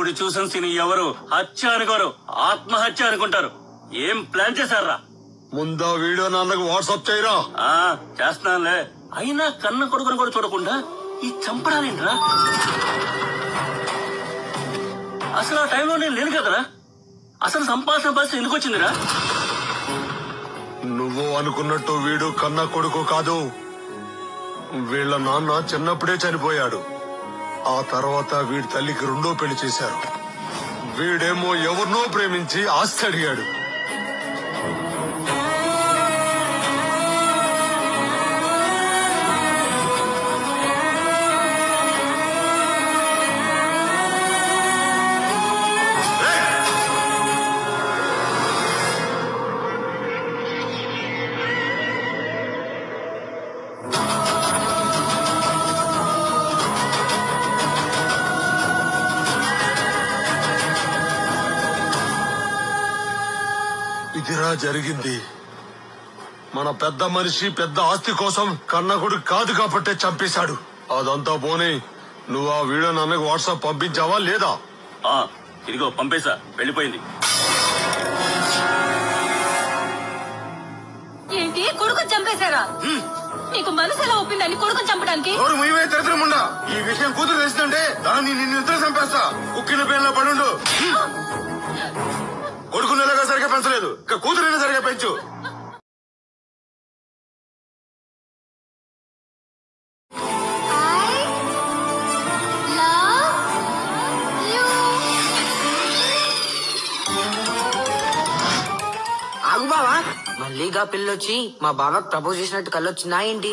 ఇప్పుడు చూసిన సిని ఎవరు హత్య అనుకోరు ఆత్మహత్య అనుకుంటారు ఏం ప్లాన్ చేశారా ముందా వీడియో నాన్నకు వాట్సాప్ చేయరా ఆ చేస్తున్నానులే అయినా కన్న కొడుకును కూడా చూడకుండా ఈ చంపడాలేంట్రా అసలు ఆ టైంలో నేను లేను కదరా అసలు సంపాదన పరిస్థితి ఎందుకు వచ్చిందిరా నువ్వు అనుకున్నట్టు వీడు కన్న కొడుకు కాదు వీళ్ళ నాన్న చిన్నప్పుడే చనిపోయాడు ఆ తర్వాత వీడి తల్లికి రెండో పెళ్లి చేశారు వీడేమో ఎవరినో ప్రేమించి ఆస్తి అడిగాడు ఇదిరా జరిగింది మన పెద్ద మనిషి పెద్ద ఆస్తి కోసం కన్నకుడు కాదు కాబట్టే చంపేశాడు అదంతా పోనీ నువ్వు ఆ వీడియో నాన్నకు వాట్సాప్ పంపించావా లేదా ఆ ఇదిగో పంపేశా వెళ్ళిపోయింది ఏంటి కొడుకుని చంపేశారా నీకు మనసు ఎలా ఒప్పిందని కొడుకుని చంపడానికి ఎవరు ముయ్యమే దరిద్రముండా ఈ విషయం కూతురు తెలిసిందంటే దాన్ని నిన్ను ఇద్దరు చంపేస్తా ఉక్కిన పేర్ల పడుండు కొడుకు నెలగా సరిగా పెంచలేదు ఇక కూతురైనా సరిగా పెంచు ఆగు బావా మళ్ళీగా పిల్లొచ్చి మా బాబాకి ప్రపోజ్ చేసినట్టు కళ్ళొచ్చిందా ఏంటి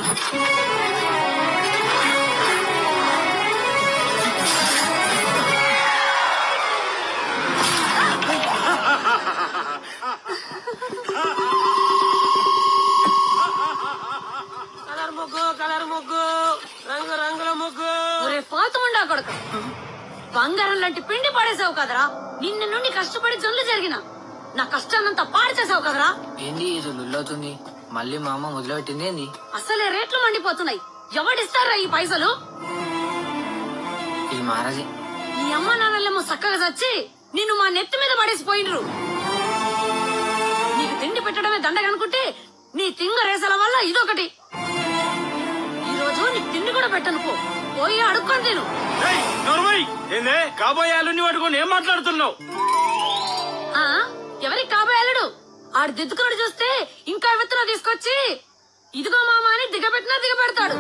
కలర్ ముగ్గు కలర్ ముగ్గు రంగు రంగుల ముగ్గు ఒరే పాతముండా కొడుకు బంగారం లాంటి పిండి పడేసావు కదరా నిన్న నుండి కష్టపడి జొల్లు జరిగిన నా కష్టాన్నంతా పాడు చేసావు కదరా ఏంది ఇది లుల్లవుతుంది మళ్ళీ మా అమ్మ మొదలుపెట్టింది ఏంది అసలే రేట్లు మండిపోతున్నాయి ఎవడిస్తారా ఈ పైసలు ఇది మహారాజే నీ అమ్మ నాన్నలేమో చక్కగా చచ్చి నిన్ను మా నెత్తి మీద పడేసిపోయినరు నీకు తిండి పెట్టడమే దండగనుకుంటే నీ తింగ రేసల వల్ల ఇదొకటి ఈ రోజు నీకు తిండి కూడా పెట్టను పో పోయి అడుక్కొని తిను ఏందే కాబోయే అల్లుని పట్టుకొని ఏం మాట్లాడుతున్నావు ఆ ఎవరికి కాబోయాలడు ఆడు దిద్దుకున్నాడు చూస్తే ఇంకా విత్తన తీసుకొచ్చి ఇదిగో మామ అని దిగబెట్టినా దిగబెడతాడు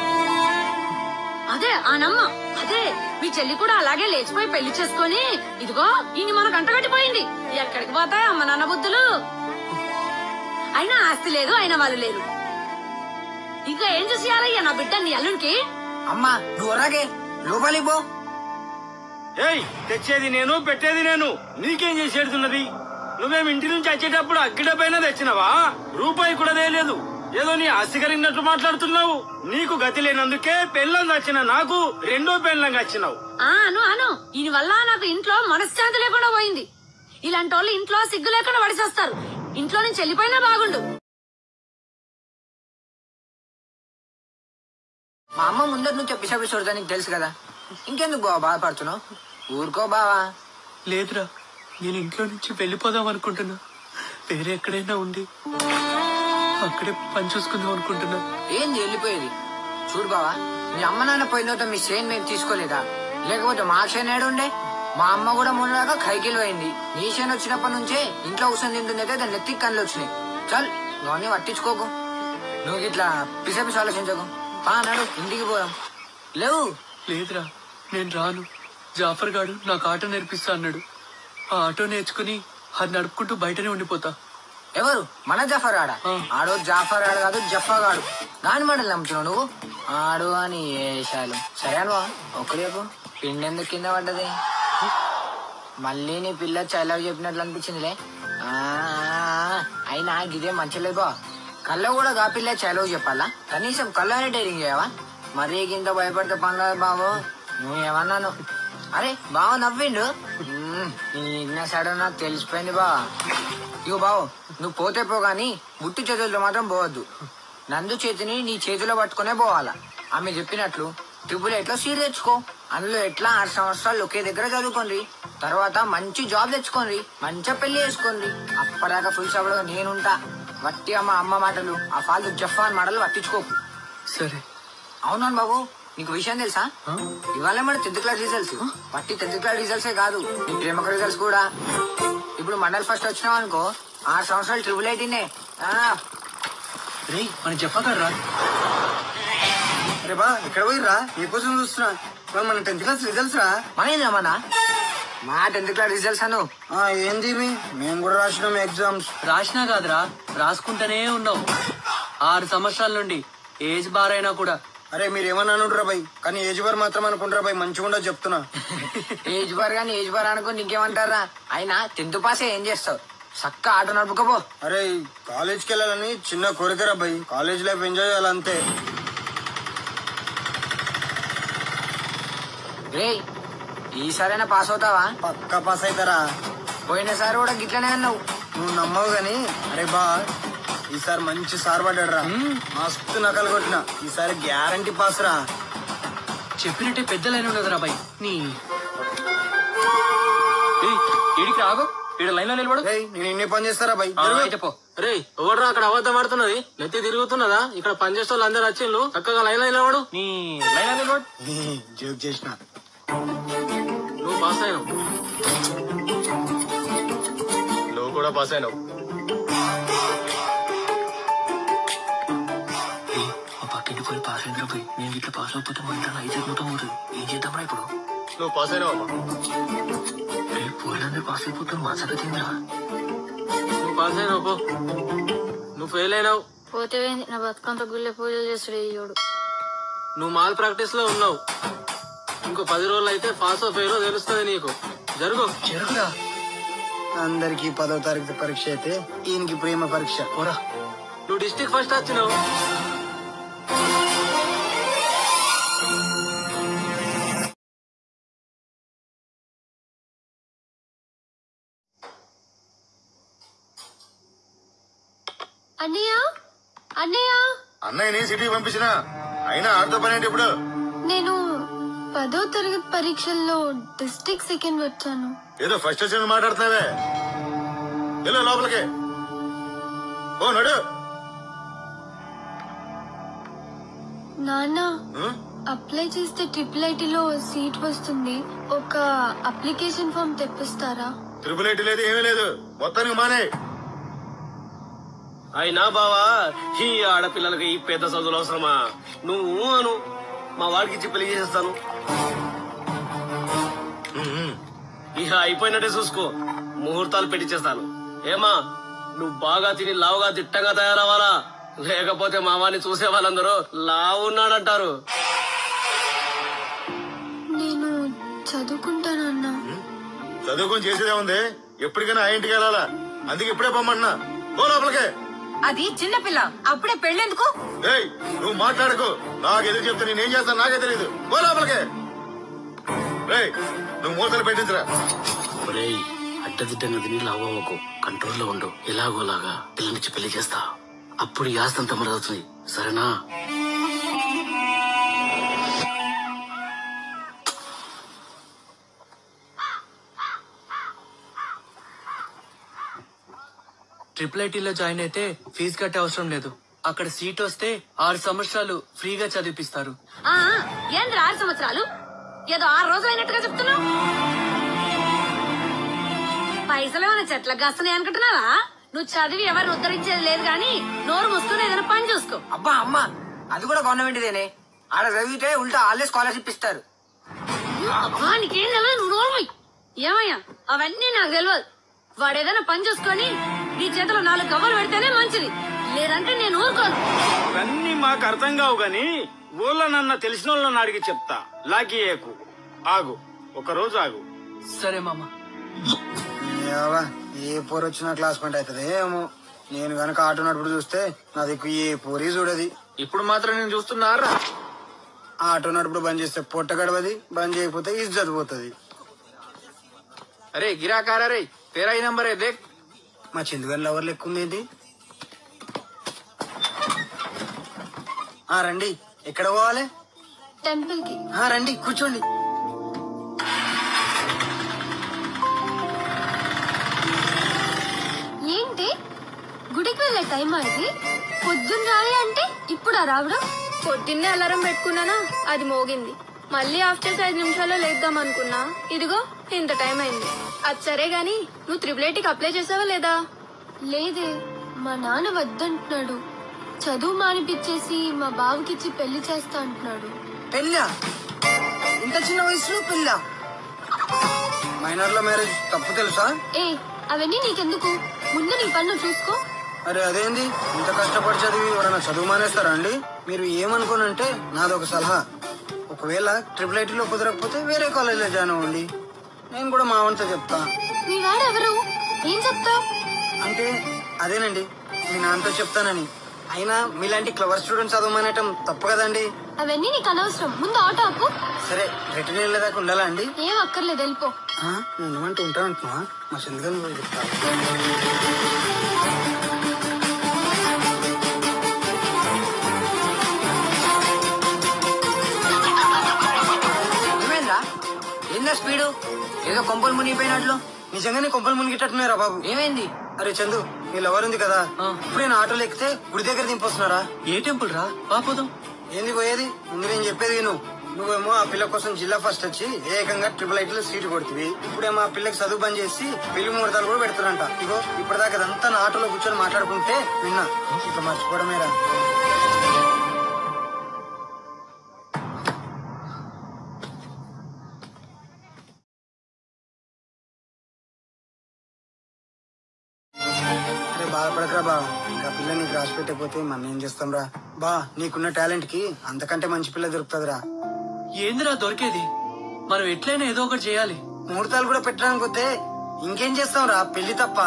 అదే ఆ నమ్మ అదే మీ చెల్లి కూడా అలాగే లేచిపోయి పెళ్లి చేసుకొని ఇదిగో ఈయన మనకు అంటగట్టిపోయింది ఎక్కడికి పోతాయి అమ్మ నాన్న బుద్ధులు అయినా ఆస్తి లేదు అయినా వాళ్ళు లేరు ఇంకా ఏం చూసేయాలయ్యా నా బిడ్డ నీ అల్లునికి అమ్మా నువ్వు అలాగే లోపలికి పో ఏయ్ తెచ్చేది నేను పెట్టేది నేను నీకేం చేసేడుతున్నది నువ్వేం ఇంటి నుంచి వచ్చేటప్పుడు అగ్గిడ పైన తెచ్చినవా రూపాయి కూడా తేలేదు ఏదో నీ ఆస్తి కలిగినట్టు మాట్లాడుతున్నావు నీకు గతి లేనందుకే పెళ్ళం వచ్చిన నాకు రెండో పెళ్ళం వచ్చినావు ఆ అను అను ఈయన వల్ల నాకు ఇంట్లో మనశ్శాంతి లేకుండా పోయింది ఇలాంటి వాళ్ళు ఇంట్లో సిగ్గు లేకుండా వడిసేస్తారు ఇంట్లో నుంచి వెళ్ళిపోయినా బాగుండు మా అమ్మ ముందర నుంచి పిసా చూడదా నీకు తెలుసు కదా ఇంకెందుకు బావ బాధపడుతున్నావు ఊరుకో బావా లేదురా నేను ఇంట్లో నుంచి వెళ్ళిపోదాం అనుకుంటున్నా వేరే ఎక్కడైనా ఉండి అక్కడే పని చూసుకుందాం అనుకుంటున్నా ఏంది వెళ్ళిపోయేది చూడు బావా మీ అమ్మ నాన్న పోయిన తర్వాత మీ శ్రేణి మేము తీసుకోలేదా లేకపోతే మా శ్రేణి ఏడు ఉండే మా అమ్మ కూడా మొన్నదాకా కైకిలు పోయింది నీ శ్రేణి వచ్చినప్పటి నుంచే ఇంట్లో కూర్చొని తింటుందైతే దాని నెత్తికి కళ్ళు వచ్చినాయి చల్ నువ్వు అన్ని పట్టించుకోకు నువ్వు ఇట్లా పిస పిస ఆలోచించకు పా నాడు ఇంటికి పోదాం లేవు లేదురా నేను రాను జాఫర్ గాడు నాకు ఆటో నేర్పిస్తా అన్నాడు ఆ ఆటో నేర్చుకుని అది నడుపుకుంటూ బయటనే ఉండిపోతా ఎవరు మన జఫర్ ఆడ ఆ. ఆడో జాఫర్ ఆడ కాదు జఫా గాడు దాని మాటలు నమ్ముతున్నావు నువ్వు ఆడు అని ఏషాలు సరే అనువా ఒక్కడేపు పిండి ఎందుకు కింద పడ్డది మళ్ళీ నీ పిల్ల చైలవ్ చెప్పినట్లు అనిపించిందిలే ఆ, అయినా గిదే మంచిలేదు బా కళ్ళ కూడా గా పిల్ల చైలవ్ చెప్పాలా కనీసం కళ్ళనే డైరింగ్ చేయవా మరీ గింత భయపడితే పని కాదు బాబు నువ్వు ఏమన్నాను అరే బావ నవ్విండు మ్మ్, నీ ఇన్న సైడ్ నాకు తెలిసిపోయింది బా ఇగో బావు నువ్వు పోతే పో గాని బుట్టి చేతులతో మాత్రం పోవద్దు నందు చేతిని నీ చేతిలో పట్టుకునే పోవాలా ఆమె చెప్పినట్లు ట్రిపుల్ ఎయిట్ లో సీట్ తెచ్చుకో అందులో ఎట్లా ఆరు సంవత్సరాలు ఒకే దగ్గర చదువుకోండి తర్వాత మంచి జాబ్ తెచ్చుకోండి మంచిగా పెళ్లి చేసుకోండి అప్పటిదాకా ఫుల్ సభలో నేనుంటా వట్టి అమ్మ అమ్మ మాటలు ఆ ఫాల్తు జఫాన్ మాటలు పట్టించుకోకు సరే అవునాను బాబు నీకు విషయం తెలుసా ఇవాళ మన టెన్త్ క్లాస్ రిజల్ట్స్ పట్టి టెన్త్ క్లాస్ రిజల్ట్సే కాదు నీ ప్రేమక రిజల్ట్స్ కూడా ఇప్పుడు మండల్ ఫస్ట్ వచ్చినావు అనుకో ఆరు సంవత్సరాలు ట్రిపుల్ ఐటీనే రే మన జఫా గారు రా అరే బా ఇక్కడ పోయిర్రా నీకోసం చూస్తున్నా ఇవాళ మన టెన్త్ క్లాస్ రిజల్ట్స్ రా మన మన మా టెన్త్ క్లాస్ రిజల్ట్స్ అను ఆ, ఏంది మీ మేము కూడా రాసినాం ఎగ్జామ్స్ రాసినా కాదురా రాసుకుంటూనే ఉన్నావు ఆరు సంవత్సరాల నుండి ఏజ్ బార్ అయినా కూడా అరే మీరు ఏమన్నా అనుకుంటారా బై కానీ ఏజ్ బార్ మాత్రం అనుకుంటారా బై మంచిగా ఉండదు చెప్తున్నా ఏజ్ బార్ గాని ఏజ్ బార్ అనుకో నీకేమంటారా అయినా టెన్త్ పాసే ఏం చేస్తావు చక్క ఆట నడుపుకోపో అరే కాలేజ్కి వెళ్ళాలని చిన్న కోరికరా బై కాలేజ్ లైఫ్ ఎంజాయ్ చేయాలంతే రే ఈసారైనా పాస్ అవుతావా పక్కా పాస్ అవుతారా పోయినసారి కూడా గిట్లనే అన్నావు నువ్వు నమ్మవు గాని అరే బా ఈసారి మంచి సార్ పడ్డాడు రా మస్తు నకలు కొట్టిన ఈసారి గ్యారంటీ పాస్ రా చెప్పినట్టే పెద్ద లైన్ ఉన్నదిరా బాయ్ నీ ఇడికి రాగు ఈడ లైన్ లో నిలబడు రేయ్ నేను ఇన్ని పని చేస్తారా బై ఆ, అయితే పో రే ఎవడరా అక్కడ అబద్ధం ఆడుతున్నది నెత్తి తిరుగుతున్నదా ఇక్కడ పనిచేసే వాళ్ళు అందరు వచ్చిండ్రు చక్కగా లైన్ లైన్ నిలబడు నీ లైన్ లో నిలబడు జోక్ చేసిన నువ్వు పాస్ అయినావు నువ్వు కూడా పాస్ అయినావు ఏయ్, మా పక్కింటి పోయి పాస్ అయిందిరా పోయి నేను ఇట్లా పాస్ అయిపోతే మా ఇంట్లో అయితే మొత్తం పోతుంది ఏం చేద్దాంరా ఇప్పుడు నువ్వు పాస్ అయినావు అమ్మా రేపు పోయినందరూ పాస్ అయిపోతారు మా సంగతి ఏందిరా నువ్వు పాస్ అయినావు పో నువ్వు ఫెయిల్ అయినావు పోతే నా బతుకంత గుళ్ళె పూజలు చేస్తుడు ఇయ్యోడు నువ్వు మాల్ ప్రాక్టీస్ లో ఉన్నావు ఇంకో పది రోజులు అయితే పాస్ ఆఫ్ ఫెయిల్ తెలుస్తుంది నీకు జరుగు జరుగురా అందరికి పదో తారీఖు పరీక్ష అయితే ఈయనకి ప్రేమ పరీక్ష పోరా నువ్వు డిస్టిక్ ఫస్ట్ వచ్చినావు అన్నయ్య అన్నయ్య అన్నయ్యని సిటీకి పంపించిన అయినా ఆడితో పని ఏంటి ఇప్పుడు నేను పదో తరగతి పరీక్షల్లో డిస్ట్రిక్ట్ సెకండ్ వచ్చాను ఏదో ఫస్ట్ వచ్చిన మాట్లాడుతున్నావే వెళ్ళు లోపలికి ఓ నడు నాన్న ఉం? అప్లై చేస్తే ట్రిపుల్ ఐటీలో సీట్ వస్తుంది ఒక అప్లికేషన్ ఫామ్ తెప్పిస్తారా ట్రిపుల్ ఐటీ లేదు ఏమీ లేదు మొత్తానికి మానే అయినా బావా ఈ ఆడపిల్లలకి ఈ పెద్ద చదువులు అవసరమా నువ్వు అను మా వాడికి ఇచ్చి పెళ్లి చేసేస్తాను ఇక అయిపోయినట్టే చూసుకో ముహూర్తాలు పెట్టించేస్తాను ఏమా నువ్వు బాగా తిని లావుగా దిట్టంగా తయారవ్వాలా లేకపోతే మా వాడిని చూసే వాళ్ళందరూ లావు ఉన్నాడంటారు నేను చదువుకుంటానన్నా చదువుకొని చేసేదే ఉంది ఎప్పటికైనా ఆ ఇంటికి వెళ్ళాలా అందుకే ఇప్పుడే పొమ్మన్నా ఓ లోపలికే అది చిన్నపిల్ల అప్పుడే పెళ్ళెందుకు ఏయ్ నువ్వు మాట్లాడకు నాకు ఎదురు చెప్తే నేనేం చేస్తాను నాకే తెలియదు ఓ లోపలికే రేయ్ నువ్వు మూతలు పెట్టించరా ఒరేయ్ అడ్డదిడ్డంగా తిని లావకు కంట్రోల్లో ఉండు ఎలాగోలాగా పిల్లనిచ్చి పెళ్లి చేస్తా అప్పుడు ఈ ఆస్తి అంతా మనదవుతుంది సరేనా ట్రిపుల్ ఐటీలో జాయిన్ అయితే ఫీజు కట్టే అవసరం లేదు అక్కడ సీట్ వస్తే ఆరు సంవత్సరాలు ఫ్రీగా చదివిపిస్తారు ఆ ఏంద్ర ఆరు సంవత్సరాలు ఏదో ఆరు రోజులు అయినట్టుగా చెప్తున్నావు పైసలు ఏమైనా చెట్లకు కాస్తున్నాయి అనుకుంటున్నావా నువ్వు చదివి ఎవరిని ఉద్ధరించేది లేదు గాని నోరు మూసుకుని ఏదైనా పని చూసుకో అబ్బా అమ్మ అది కూడా గవర్నమెంట్దేనే ఆడ చదివితే ఉల్టా వాళ్ళే స్కాలర్షిప్ ఇస్తారు అబ్బా నీకేం తెలియదు నువ్వు నోరు మూయ్. ఏమయ్యా అవన్నీ నాకు తెలియదు వాడు ఏదైనా పని చూసుకొని నీ చేతిలో నాలుగు గవ్వలు పెడితేనే మంచిది లేదంటే నేను ఊరుకోను ఇవన్నీ మాకు అర్థం కావు గాని ఊళ్ళో నన్న తెలిసిన వాళ్ళని అడిగి చెప్తా లాకి ఏకు ఆగు ఒక రోజు ఆగు సరే మామ ఏవా, ఏ పోరు వచ్చినా క్లాస్ పాయింట్ అవుతుంది ఏమో నేను గనక ఆటో నడుపుడు చూస్తే నా దిక్కు ఏ పోరీ చూడది ఇప్పుడు మాత్రం నేను చూస్తున్నారా ఆటో నడుపుడు బంద్ చేస్తే పొట్ట గడవది బంద్ చేయకపోతే ఇజ్జత్ పోతుంది అరే గిరాకారా రే తేరా ఈ నంబర్ దేక్ మా చందుగారి లవర్ లెక్క ఉంది ఏంటి ఆ రండి ఎక్కడ పోవాలి టెంపుల్ కి ఆ రండి కూర్చోండి పెళ్లికి వెళ్ళే టైం ఇది పొద్దున్న రాలి అంటే ఇప్పుడు రావడం పొద్దున్నే అలారం పెట్టుకున్నానా అది మోగింది మళ్ళీ ఆఫ్టర్ ఐదు నిమిషాల్లో లేద్దాం అనుకున్నా ఇదిగో ఇంత టైం అయింది అది సరే గాని నువ్వు త్రిబుల్ ఐటీకి అప్లై చేసావా లేదా లేదే మా నాన్న వద్దంటున్నాడు చదువు మానిపించేసి మా బావకిచ్చి పెళ్లి చేస్తా అంటున్నాడు పెళ్ళా ఇంత చిన్న వయసులో పెళ్ళా మైనర్ లో మ్యారేజ్ తప్పు తెలుసా ఏ అవన్నీ నీకెందుకు ముందు నీ పన్ను చూసుకో అరే అదేంది ఇంత కష్టపడి చదివి ఎవరైనా చదువు మానేస్తారా అండి మీరు ఏమనుకోనంటే నాదొక సలహా ఒకవేళ ట్రిపుల్ ఐటీలో కుదరకపోతే వేరే కాలేజీలో జాయిన్ అవ్వండి నేను కూడా మా వంట చెప్తా మీ వాడెవరు ఏం చెప్తావు అంటే అదేనండి మీ నాన్నతో చెప్తానని అయినా మీలాంటి క్లవర్ స్టూడెంట్స్ చదవమనటం తప్పు కదండి అవన్నీ నీకు అనవసరం ముందు ఆటో ఆపు సరే రిటర్న్ వెళ్ళేదాకా ఉండాలా అండి ఏం అక్కర్లేదు వెళ్ళిపో ఆ, నేను ఉండమంటే ఉంటానంటున్నా మా చెల్లిదండ్రులు చెప్తా ఏమైందా ఏందా స్పీడు ఏదో కొంపలు మునిగిపోయినట్లు నిజంగానే కొంపలు మునిగిటట్టున్నారా బాబు ఏమైంది అరే చందు నీ లవర్ ఉంది కదా ఇప్పుడు నేను ఆటోలో ఎక్కితే గుడి దగ్గర దింపొస్తున్నారా ఏ టెంపుల్ రా పాపోదాం ఏంది పోయేది ముందు నేను చెప్పేది విను నువ్వేమో ఆ పిల్ల కోసం జిల్లా ఫస్ట్ వచ్చి ఏకంగా ట్రిపుల్ ఐటీ లో సీటు కొడుతుంది ఇప్పుడేమో ఆ పిల్లకి చదువు బంద్ చేసి పెళ్లి ముహూర్తాలు కూడా పెడతారంట ఇగో ఇప్పటిదాకా అదంతా నా ఆటోలో కూర్చొని మాట్లాడుకుంటే విన్నా ఇక మర్చిపోవడమేరా అరే బాధపడకరా బా ఇంకా పిల్ల నీకు రాసి పెట్టకపోతే మనం ఏం చేస్తాం రా బా నీకున్న టాలెంట్ కి అంతకంటే మంచి పిల్ల దొరుకుతుందిరా ఏందిరా దొరికేది మనం ఎట్లయినా ఏదో ఒకటి చేయాలి ముహూర్తాలు కూడా పెట్టడానికి పోతే ఇంకేం చేస్తాం రా పెళ్లి తప్ప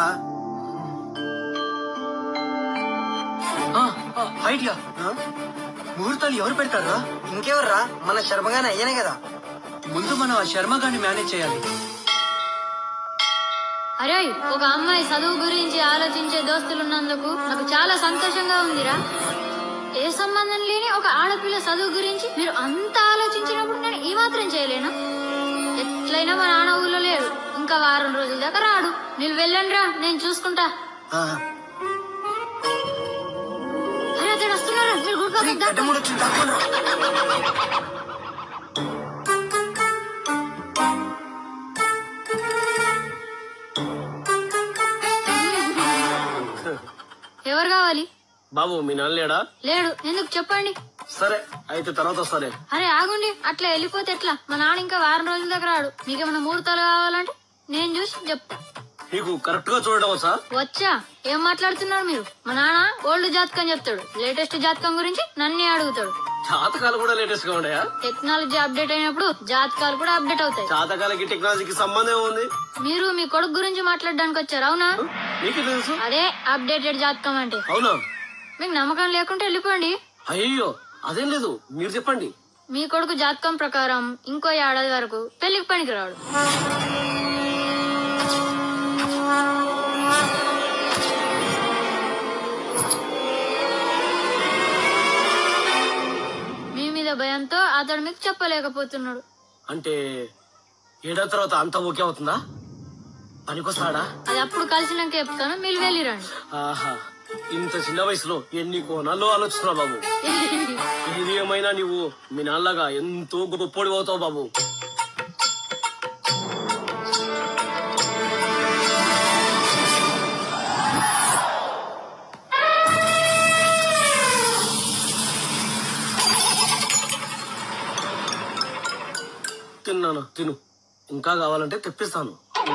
ఆ, ఆ, ఐడియా ఆ? ముహూర్తాలు ఎవరు పెడతారా ఇంకెవర్రా మన శర్మగానే అయ్యనే కదా ముందు మనం ఆ శర్మ గారిని మేనేజ్ చేయాలి అరే ఒక అమ్మాయి చదువు గురించి ఆలోచించే దోస్తులున్నందుకు నాకు చాలా సంతోషంగా ఉందిరా ఏ సంబంధం లేని ఒక ఆడపిల్ల చదువు గురించి మీరు అంత ఆలోచించినప్పుడు నేను ఈ మాత్రం చేయలేనా ఎట్లయినా మా నాన్న ఊళ్ళో లేడు ఇంకా వారం రోజుల దాకా రాడు మీరు వెళ్ళండి రా నేను చూసుకుంటా ఆ. అరే అతడు వస్తున్నారా మీరు అరే, గుడికి గడ్డముడు వచ్చింది, దాక్కోండ్రా. ఎవరు కావాలి బాబు మీ నాన్న లేడా లేడు ఎందుకు చెప్పండి సరే అయితే తర్వాత వస్తానే అరే ఆగుండి అట్లా వెళ్ళిపోతే ఎట్లా మా నాన్న ఇంకా వారం రోజుల దగ్గర రాడు మీకేమైనా ముహూర్తాలు కావాలంటే నేను చూసి చెప్తా నీకు కరెక్ట్ గా చూడడం వచ్చా వచ్చా ఏం మాట్లాడుతున్నారు మీరు మా నాన్న ఓల్డ్ జాతకం చెప్తాడు లేటెస్ట్ జాతకం గురించి నన్నే అడుగుతాడు జాతకాలు కూడా లేటెస్ట్ గా ఉన్నాయా టెక్నాలజీ అప్డేట్ అయినప్పుడు జాతకాలు కూడా అప్డేట్ అవుతాయి జాతకాలకి టెక్నాలజీకి సంబంధం ఉంది మీరు మీ కొడుకు గురించి మాట్లాడడానికి వచ్చారు అవునా నీకు తెలుసు అదే అప్డేటెడ్ జాతకం అంటే అవునా మీకు నమ్మకం లేకుంటే వెళ్ళిపోండి అయ్యో అదేం లేదు మీరు చెప్పండి మీ కొడుకు జాతకం ప్రకారం ఇంకో ఏడాది వరకు పెళ్లికి పనికిరాడు మీ మీద భయంతో అతడు మీకు చెప్పలేకపోతున్నాడు అంటే ఏడాది తర్వాత అంత ఓకే అవుతుందా పనికొస్తాడా అది అప్పుడు కలిసినాక చెప్తాను మీరు వెళ్ళిరండి ఆహా ఇంత చిన్న వయసులో ఎన్ని కోణాల్లో ఆలోచిస్తున్నావు బాబు ఏది ఏమైనా నువ్వు మీ నాన్నలాగా ఎంతో గొప్పడి అవుతావు బాబు తిన్నాను తిను ఇంకా కావాలంటే తెప్పిస్తాను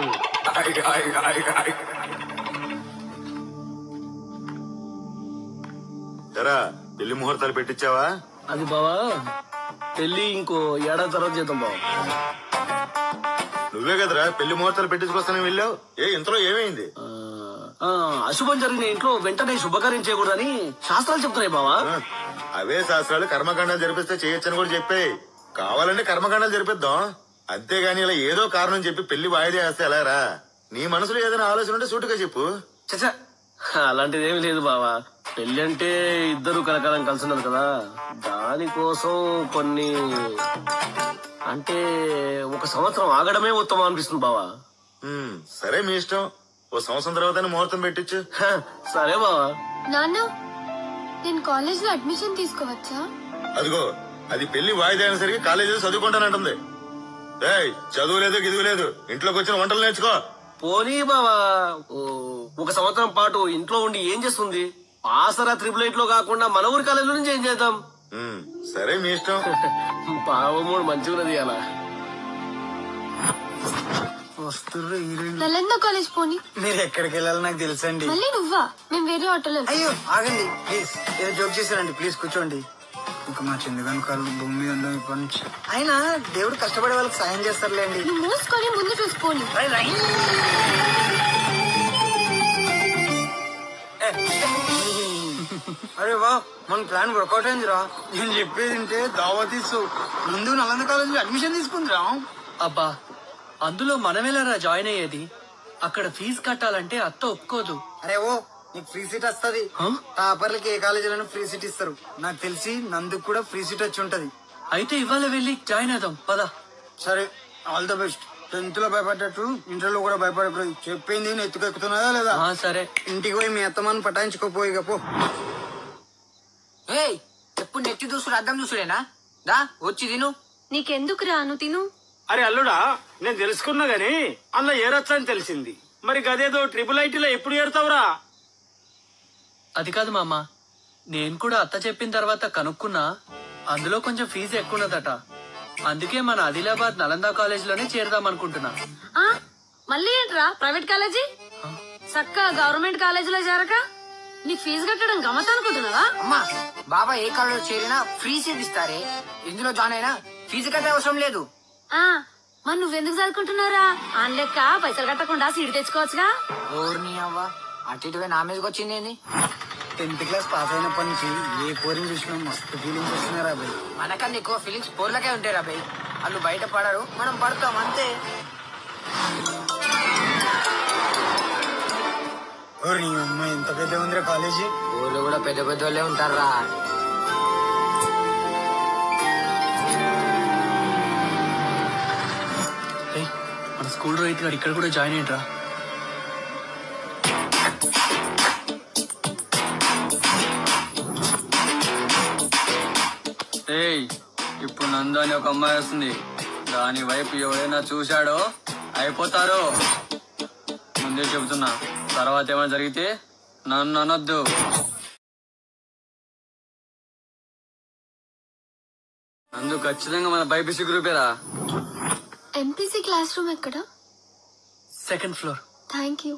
ఎరా పెళ్లి ముహూర్తాలు పెట్టించావా అది బావా పెళ్లి ఇంకో ఏడాది తర్వాత చేద్దాం బావా నువ్వే కదరా పెళ్లి ముహూర్తాలు పెట్టించుకొస్తానని వెళ్ళావు ఏ ఇంతలో ఏమైంది ఆ, ఆ, అశుభం జరిగిన ఇంట్లో వెంటనే శుభకార్యం చేయకూడదని శాస్త్రాలు చెప్తున్నాయి బావా ఆ, అవే శాస్త్రాలు కర్మకాండాలు జరిపిస్తే చేయొచ్చని కూడా చెప్పాయి కావాలంటే కర్మకాండాలు జరిపిద్దాం అంతేగాని ఇలా ఏదో కారణం చెప్పి పెళ్లి వాయిదా వేస్తే ఎలారా నీ మనసులో ఏదైనా ఆలోచన ఉంటే సూటుగా చెప్పు చచ్చా అలాంటిది ఏమి లేదు బావా పెళ్లి అంటే ఇద్దరు కలకాలం కలిసి ఉన్నారు కదా దానికోసం కొన్ని అంటే ఒక సంవత్సరం ఆగడమే ఉత్తమం అనిపిస్తుంది బావా ఉమ్, సరే మీ ఇష్టం ఓ సంవత్సరం తర్వాత ముహూర్తం పెట్టించు సరే బావా నాన్న నేను కాలేజ్ లో అడ్మిషన్ తీసుకోవచ్చా అదిగో అది పెళ్లి వాయిదా అయినసరికి కాలేజీలో చదువుకుంటానంటుంది ఏయ్ చదువు లేదు గిదువు లేదు ఇంట్లోకి వచ్చిన వంటలు నేర్చుకో పోనీ బావా ఓ, ఒక సంవత్సరం పాటు ఇంట్లో ఉండి ఏం చేస్తుంది ఆసరా త్రిబుల్ ఎయిట్ లో కాకుండా మన ఊరి కాలేజీలో నుంచి ఏం చేద్దాం ఉమ్, సరే మీ ఇష్టం పావమూడు మంచిగున్నది అలా వస్తుర్రు ఈ రెండు నలంద కాలేజ్ పోనీ మీరు ఎక్కడికి వెళ్ళాలో నాకు తెలుసండి మళ్ళీ నువ్వా మేము వేరే ఆటోలో వెళ్తాం. అయ్యో ఆగండి ప్లీజ్ ఏదో జోక్ చేశారండి ప్లీజ్ కూర్చోండి ఇంకా మా చంద్రగాని కాళ్ళు భూమి మీద ఉండవు ఇప్పటి నుంచి అయినా దేవుడు కష్టపడే వాళ్ళకి సాయం చేస్తారులేండి నువ్వు మూసుకొని ముందు చూసుకోని రై, రై. ఏ, అరే వా మన ప్లాన్ వర్కౌట్ అయిందిరా నేను చెప్పేది వింటే దావా తీసు ముందు నలంద కాలేజీలో అడ్మిషన్ తీసుకుందిరా అబ్బా అందులో మనమేలారా జాయిన్ అయ్యేది అక్కడ ఫీజు కట్టాలంటే అత్త ఒప్పుకోదు అరే ఓ నీకు ఫ్రీ సీట్ వస్తుంది టాపర్లకి ఏ కాలేజీలోనూ ఫ్రీ సీట్ ఇస్తారు నాకు తెలిసి నందుకు కూడా ఫ్రీ సీట్ వచ్చి ఉంటది అయితే ఇవాళ వెళ్ళి జాయిన్ అవుదాం పద సరే ఆల్ ద బెస్ట్ టెన్త్ లో భయపడ్డట్టు ఇంటర్లో కూడా భయపడకూడదు చెప్పింది నేను ఎత్తుకెక్కుతున్నదా లేదా ఆ, సరే ఇంటికి పోయి మీ అత్తమాన్ని పటాయించుకోపోయి ఇక పో ఏయ్ ఎప్పుడు నెత్తి చూసుడు అద్దం చూసుడేనా దా వచ్చి తిను నీకెందుకు రాను తిను అరే అల్లుడా నేను తెలుసుకున్నా గాని అందులో ఏరొచ్చా అని తెలిసింది మరి గదేదో ట్రిపుల్ ఐటీలో ఎప్పుడు ఏరుతావురా అది కాదు మామ నేను కూడా అత్త చెప్పిన తర్వాత కనుక్కున్నా అందులో కొంచెం ఫీజు ఎక్కువన్నదట అందుకే మన ఆదిలాబాద్ నలంద కాలేజ్ లోనే చేరదాం అనుకుంటున్నా ఆ మళ్ళీ ఏంట్రా ప్రైవేట్ కాలేజీ చక్క గవర్నమెంట్ కాలేజీలో చేరక నీకు ఫీజు కట్టడం గమత అనుకుంటున్నావా అమ్మా బాబా ఏ కాలేజ్ చేరినా ఫ్రీ సీట్ ఇస్తారే ఇందులో జాయిన్ అయినా ఫీజు కట్టే అవసరం లేదు ఆ మరి నువ్వెందుకు చదువుకుంటున్నారా ఆన్ లెక్క పైసలు కట్టకుండా సీట్ తెచ్చుకోవచ్చుగా ఓర్ని అవ్వ అటు ఇటువే నా మీదకి వచ్చింది ఏంది టెన్త్ క్లాస్ పాస్ అయినప్పటి నుంచి ఏ పోరిని చూసినా మస్తు ఫీలింగ్స్ వస్తున్నారా అబ్బాయి మనకన్నా ఎక్కువ ఫీలింగ్స్ పోర్లకే ఉంటాయి రాబాయ్ వాళ్ళు బయట పడరు మనం పడతాం అంతే ఓరి నీ అమ్మాయి ఎంత పెద్ద ఉందిరా కాలేజీ ఊళ్ళో కూడా పెద్ద పెద్ద వాళ్ళే ఉంటారా ఏయ్, మన స్కూల్ రైతు గారు ఇక్కడ కూడా జాయిన్ అయ్యిండ్రా ఏయ్ ఇప్పుడు నందు అని ఒక అమ్మాయి వస్తుంది దాని వైపు ఎవరైనా చూశాడో అయిపోతారు ముందే చెబుతున్నా తర్వాత ఏమైనా జరిగితే నన్ను అనొద్దు నందు ఖచ్చితంగా మన బైపీసీ గ్రూపేరా ఎంపీసీ క్లాస్ రూమ్ ఎక్కడ సెకండ్ ఫ్లోర్ థ్యాంక్ యూ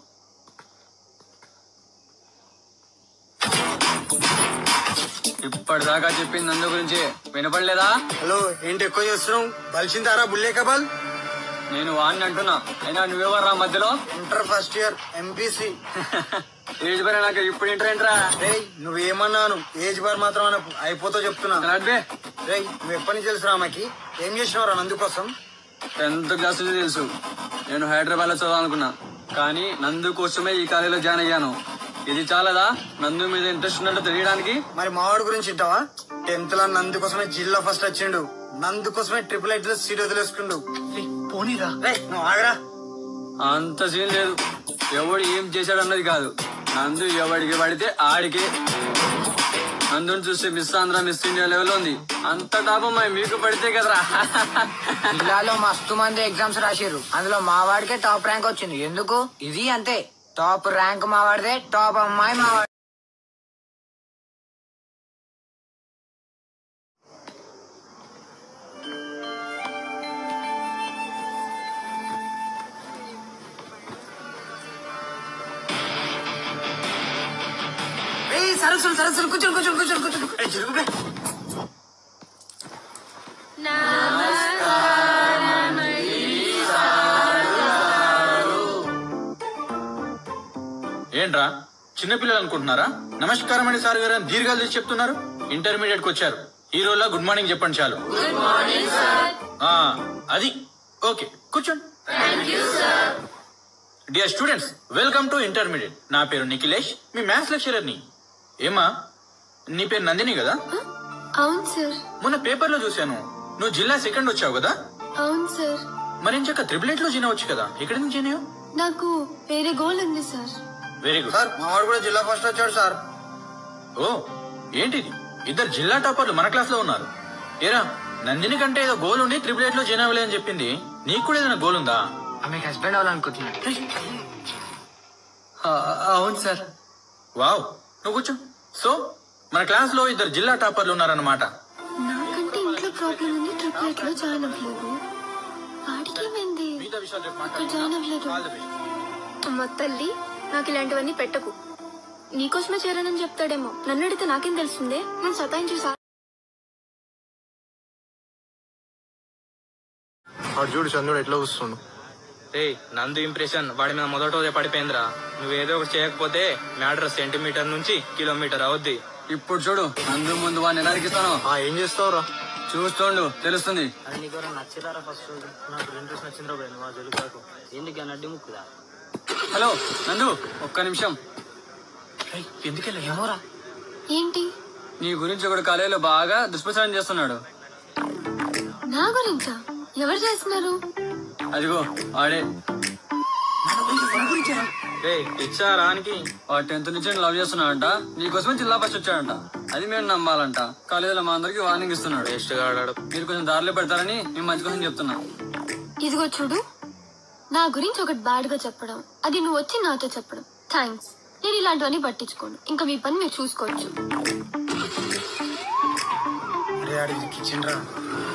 ఇప్పటిదాకా చెప్పింది నందు గురించి వినపడలేదా హలో ఏంటి ఎక్కువ చేస్తున్నావు బలిసిందారా బుల్లే కబాల్ నేను వాడిని అంటున్నా అయినా నువ్వెవర్రా మధ్యలో inter first year MPC age పైన నాకు ఇప్పుడు ఇంటర్ ఏంట్రా రేయ్ నువ్వేమన్నాను ఏజ్ బార్ మాత్రం అనకు అయిపోతా చెప్తున్నా నడిపే రేయ్ నువ్వు ఎప్పటి నుంచి తెలుసు రామాకి ఏం చేసినావురా నందు కోసం టెన్త్ క్లాస్ నుంచి తెలుసు నేను హైదరాబాద్ లో చదవాలనుకున్నా కానీ నందు కోసమే ఈ కాలేజీలో జాయిన్ అయ్యాను ఇది చాలదా నందు మీద ఇంట్రెస్ట్ ఉన్నట్టు తెలియడానికి మరి మావాడి గురించి ఇంటావా టెన్త్ లో నందు కోసమే జిల్లా ఫస్ట్ వచ్చిండు నందు కోసమే ట్రిపుల్ ఐట్ లో సీట్ వదిలేసుకుండు ఏయ్, పోనీరా రేయ్ నువ్వు ఆగరా అంత సీన్ లేదు ఎవడు ఏం చేశాడు అన్నది కాదు నందు ఎవడికి పడితే ఆడికే నందుని చూస్తే miss Andhra miss India level ఉంది అంత టాప్ అమ్మాయి మీకు పడితే కదరా జిల్లాలో మస్తు మంది ఎగ్జామ్స్ రాసిర్రు అందులో మా వాడికే టాప్ ర్యాంక్ వచ్చింది ఎందుకు ఇది అంతే టాప్ ర్యాంక్ మా వాడిదే టాప్ అమ్మాయి మా వాడి రేయ్ సరస్సులు సరస్సులు కూర్చోండి కూర్చోండి కూర్చోండి కూర్చోండి ఏయ్, జరుగు బే. ఏంట్రా చిన్నపిల్లలు అనుకుంటున్నారా నమస్కారం అండి సార్ గారు అని దీర్ఘాలు తీసి చెప్తున్నారు ఇంటర్మీడియట్ కి వచ్చారు ఈ రోజులో గుడ్ మార్నింగ్ చెప్పండి చాలు ఆ, అది ఓకే కూర్చోండి dear students welcome to intermediate నా పేరు నిఖిలేష్ మీ మ్యాథ్స్ లెక్చరర్ ని ఏమా నీ పేరు నందిని కదా అవును సార్ మొన్న పేపర్ లో చూశాను నువ్వు జిల్లా సెకండ్ వచ్చావు కదా అవును సార్ మరి ఇంచక్క త్రిబుల్ ఎయిట్ లో చేనవచ్చు కదా ఎక్కడి నుంచి చేనావు నాకు వేరే గోల్ ఉంది సార్ వెరీ గుడ్ సార్ మా వాడు కూడా జిల్లా ఫస్ట్ వచ్చాడు సార్ ఓ ఏంటిది ఇద్దరు జిల్లా టాపర్లు మన క్లాస్ లో ఉన్నారు ఏరా నందిని కంటే ఏదో గోల్ ఉండి త్రిపుల్ ఎయిట్ లో జాయిన్ అవ్వలే అని చెప్పింది నీకు కూడా ఏదైనా గోల్ ఉందా ఆమె హస్బెండ్ అవ్వాలనుకుంటున్నాడు ఆ, అవును సార్ వావ్ నువ్వు కూర్చో సో మన క్లాస్ లో ఇద్దరు జిల్లా టాపర్లు ఉన్నారన్నమాట నాకంటే ఇంట్లో ప్రాబ్లం ఉంది ట్రిప్లెట్ లో జాయిన్ అవ్వలేదు వాడికి ఏమైంది మిగతా విషయాలు రేపు ఇక్కడ జాయిన్ అవ్వలేదు All the best. అమ్మ తల్లి నాకు ఇలాంటివన్నీ పెట్టకు నీకోసమే చేరానని చెప్తాడేమో నన్ను అడిగితే నాకేం తెలుస్తుంది నేను సతాయించి సా వాడు చూడు చంద్రుడు ఎట్లా వస్తుండు రేయ్ నందు ఇంప్రెషన్ వాడి మీద మొదట రోజే పడిపోయిందిరా నువ్వేదో ఒకటి చేయకపోతే మ్యాటర్ సెంటీమీటర్ నుంచి కిలోమీటర్ అవుద్ది ఇప్పుడు చూడు అందు ముందు వాడిని ఎలా అరికిస్తాను ఏం చేస్తావురా చూస్తుండు తెలుస్తుంది నీకు నచ్చిరారా ఫస్ట్ నాకు ఇంట్రెస్ట్ నచ్చిందిరా పోయింది మా జలుగాకు ఎందుకు అన్నడ్డి ముక్కుదా హలో నందు ఒక్క నిమిషం ఎందుకెళ్ళా ఏమోరా ఏంటి నీ గురించి ఒకడు కాలేజీలో బాగా దుష్ప్రచారం చేస్తున్నాడు నా గురించా ఎవరు చేస్తున్నారు అదిగో ఆడే రే ఇచ్చా రానికి వాడు టెన్త్ నుంచి లవ్ చేస్తున్నాడంట నీకోసమే జిల్లా ఫస్ట్ వచ్చాడంట అది మేము నమ్మాలంట కాలేజీలో మా అందరికి వార్నింగ్ ఇస్తున్నాడు వేస్ట్ గా ఆడాడు మీరు కొంచెం దారిలో పెడతారని మేము మంచి కోసం చెప్తున్నా ఇదిగో చూడు నా గురించి ఒకటి బ్యాడ్ గా చెప్పడం అది నువ్వు వచ్చి నాతో చెప్పడం థ్యాంక్స్ నేను ఇలాంటివన్నీ పట్టించుకోను ఇంకా మీ పని మీరు చూసుకోవచ్చు అరే ఆడికి కిచెన్ రా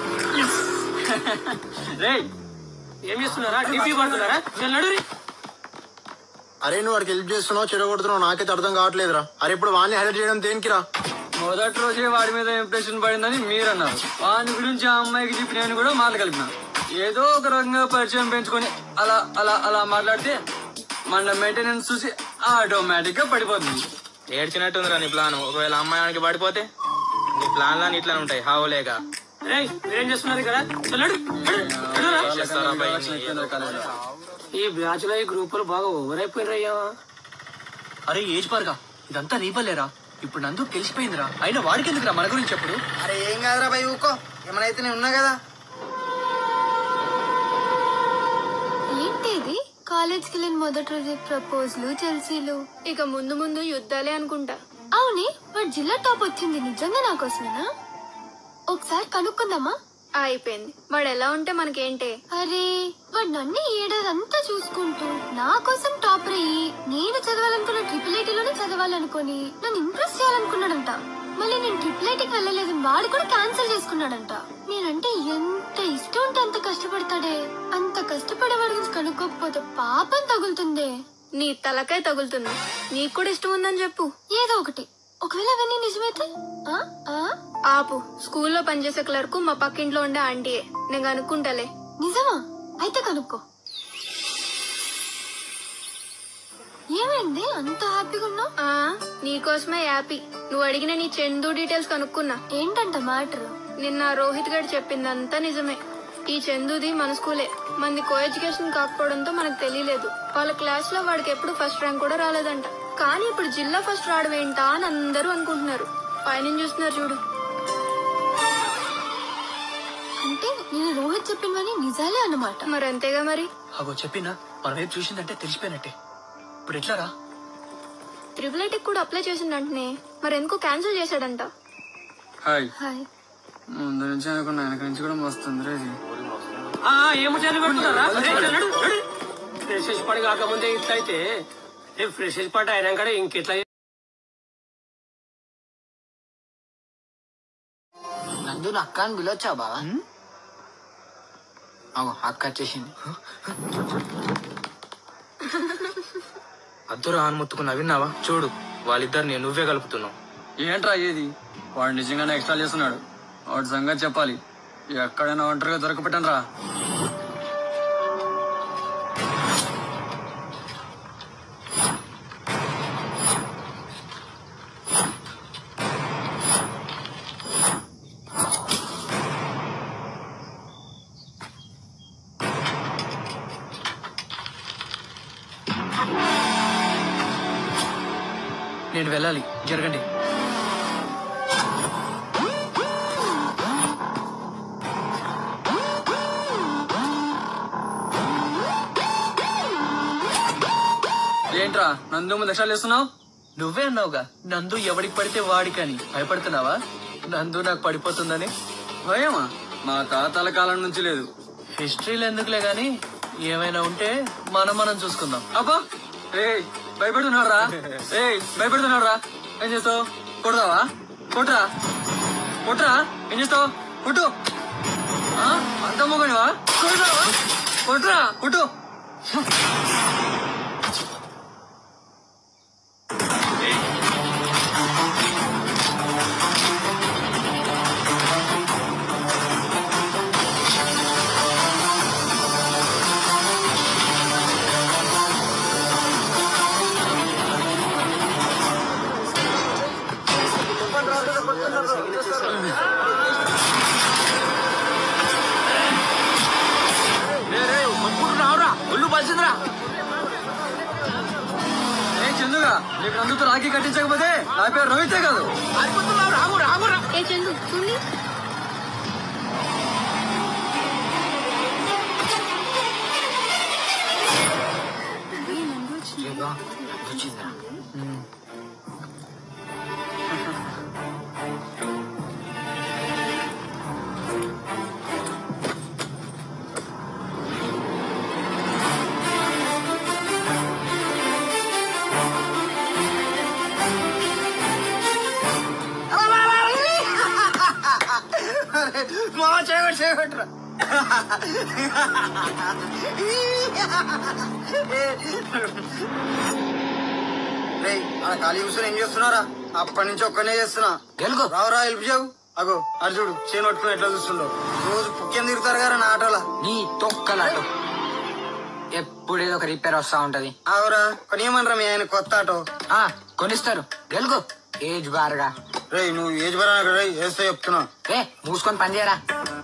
రే ఏం చేస్తున్నారా టీపీ పడుతున్నారా నేను నడురి అరే నువ్వు వాడికి హెల్ప్ చేస్తున్నావు చెడగొడుతున్నావు నాకైతే అర్థం కావట్లేదురా అరే ఇప్పుడు వాడిని హైలైట్ చేయడం దేనికిరా మొదటి రోజే వాడి మీద ఇంప్రెషన్ పడిందని మీరు అన్నారు వాని గురించి ఆ అమ్మాయికి చెప్పి నేను కూడా మాటలు కలిపిన ఏదో ఒక రకంగా పరిచయం పెంచుకొని అలా అలా అలా మాట్లాడితే మన మెయింటెనెన్స్ చూసి ఆటోమేటిక్ గా పడిపోతుంది ఏడ్చినట్టుందిరా నీ ప్లాన్ ఒకవేళ అమ్మాయికి పడిపోతే నీ ప్లాన్ లాని ఇట్లానే ఉంటాయి హావులేక రే మీరేం చేస్తున్నారు ఇక్కడ నడు నడురా చేస్తారా భయ్? ఈ బ్యాచ్ లో ఈ గ్రూప్ లో బాగా ఓవర్ అయిపోయినరయ్యా అరే ఏజ్ పార్గా ఇదంతా రీపలేరా ఇప్పుడు నందు తెలిసిపోయిందిరా అయినా వాడికి ఎందుకురా మన గురించి చెప్పుడు అరే ఏం కాదురా భయ్ ఊకో ఏమైనా నేను ఉన్నా కదా ఏంటి ఇది కాలేజ్కి వెళ్ళిన మొదటి రోజు ప్రపోజ్లు చెల్సీలు ఇక ముందు ముందు యుద్ధాలే అనుకుంటా అవునే వాడు జిల్లా టాప్ వచ్చింది నిజంగా నా కోసమేనా ఒకసారి కనుక్కుందామా అయిపోయింది వాడు ఎలా ఉంటే మనకేంటే అరే వాడు నన్ను ఈ ఏడాది అంతా చూసుకుంటూ నా కోసం టాపర్ అయ్యి నేను చదవాలనుకున్న ట్రిపుల్ ఐటీలోనే చదవాలనుకొని నన్ను ఇంప్రెస్ చేయాలనుకున్నాడంట మళ్ళీ నేను ట్రిపుల్ ఐటీకి వెళ్ళలేదు వాడు కూడా క్యాన్సిల్ చేసుకున్నాడంట నేనంటే ఎంత ఇష్టం ఉంటే అంత కష్టపడతాడే అంత కష్టపడే వాడి గురించి కనుక్కోకపోతే పాపం తగులుతుందే నీ తలకాయ తగులుతుంది నీకు కూడా ఇష్టం ఉందని చెప్పు ఏదో ఒకటి ఒకవేళ అవన్నీ నిజమైతే ఆ? ఆ? ఆపు స్కూల్లో పనిచేసే క్లర్క్ మా పక్కింట్లో ఉండే ఆంటీయే నేను కనుక్కుంటాలే నిజమా అయితే కనుక్కో ఏమైంది అంత హ్యాపీగా ఉన్నావు ఆ నీకోసమే హ్యాపీ నువ్వు అడిగిన నీ చందు డీటెయిల్స్ కనుక్కున్నా ఏంటంట మ్యాటర్ నిన్న రోహిత్ గారు చెప్పిందంతా నిజమే ఈ చందుది మన స్కూలే మంది కో ఎడ్యుకేషన్ కాకపోవడంతో మనకు తెలియలేదు వాళ్ళ క్లాస్ లో వాడికి ఎప్పుడు ఫస్ట్ ర్యాంక్ కూడా రాలేదంట కానీ ఇప్పుడు జిల్లా ఫస్ట్ రావడం ఏంటా అని అందరూ అనుకుంటున్నారు పైన చూస్తున్నారు చూడు అంటే నేను రోహిత్ చెప్పినవని నిజాలే అన్నమాట మరి అంతేగా మరి అగో చెప్పినా మన వైపు చూసిందంటే తెలిసిపోయినట్టే ఇప్పుడు ఎట్లారా త్రిబుల్ ఐటీకి కూడా అప్లై చేసిన వెంటనే మరి ఎందుకో క్యాన్సిల్ చేశాడంట హాయ్ హాయ్ ముందు నుంచి అనుకున్నా వెనక నుంచి కూడా మస్తుంది రే ఇది. ఆ, ఏమో చేయాలి పెడుతున్నారా రే, నడు, నడు. ఫ్రెషెస్ పడి కాకముందే ఇట్లా అయితే రేపు ఫ్రెషెస్ పడి అయినాక ఇంకెట్లా నందు అక్క అని పిలవచ్చా బావా అగో అక్క వచ్చేసింది అద్దురా అని ముత్తుకున్నా విన్నావా చూడు వాళ్ళిద్దరిని నువ్వే కలుపుతున్నావు ఏంట్రా ఏది వాడు నిజంగానే ఎక్స్ట్రా చేస్తున్నాడు వాడి సంగతి చెప్పాలి ఎక్కడైనా ఒంటరిగా దొరకపెట్టను రా నేను వెళ్ళాలి జరగండి ఏంట్రా నందు ముందు లక్షలు ఇస్తున్నావు నువ్వే అన్నావుగా నందు ఎవడికి పడితే వాడికని భయపడుతున్నావా నందు నాకు పడిపోతుందని భయమా మా తాతల కాలం నుంచి లేదు హిస్టరీలు ఎందుకులే గాని ఏమైనా ఉంటే మనం మనం చూసుకుందాం అబ్బా ఏ భయపెడుతున్నాడు రా ఏ భయపెడుతున్నాడు రా ఏం చేస్తావు కొడతావా కొట్రా కొట్రా ఏం చేస్తావు కొట్టు ఆ? అంత మొగనివా కొడతావా కొట్రా కొట్టు ఒళ్ళు పలిసిందిరా ఏ చందుగా నీకు నందుతో రాఖీ కట్టించకపోతే నా పేరు రోహితే కాదు రాము రాము రా ఏ చందు చూడండి మా చేయబెట్టి చేయబెట్టరా రే అలా ఖాళీ కూర్చొని ఏం చేస్తున్నారా అప్పటి నుంచి ఒక్కనే చేస్తున్నా గెలుగు. రావురా హెల్ప్ చేయవు అగో అర్జుడు చేను పట్టుకుని ఎట్లా చూస్తుండో రోజు పుక్యం తిరుగుతారు కదా నా ఆటోలా నీ తొక్కలాటు ఎప్పుడు ఏదో ఒక రిపేర్ వస్తా ఉంటది ఆవురా కొనియమనరా మీ ఆయన కొత్త ఆటో ఆ కొనిస్తారు గెలుగు ఏజ్ బార్గా రే నువ్వు ఏజ్ బరా రే వేస్తే చెప్తున్నా ఏ మూసుకొని పని చేయరా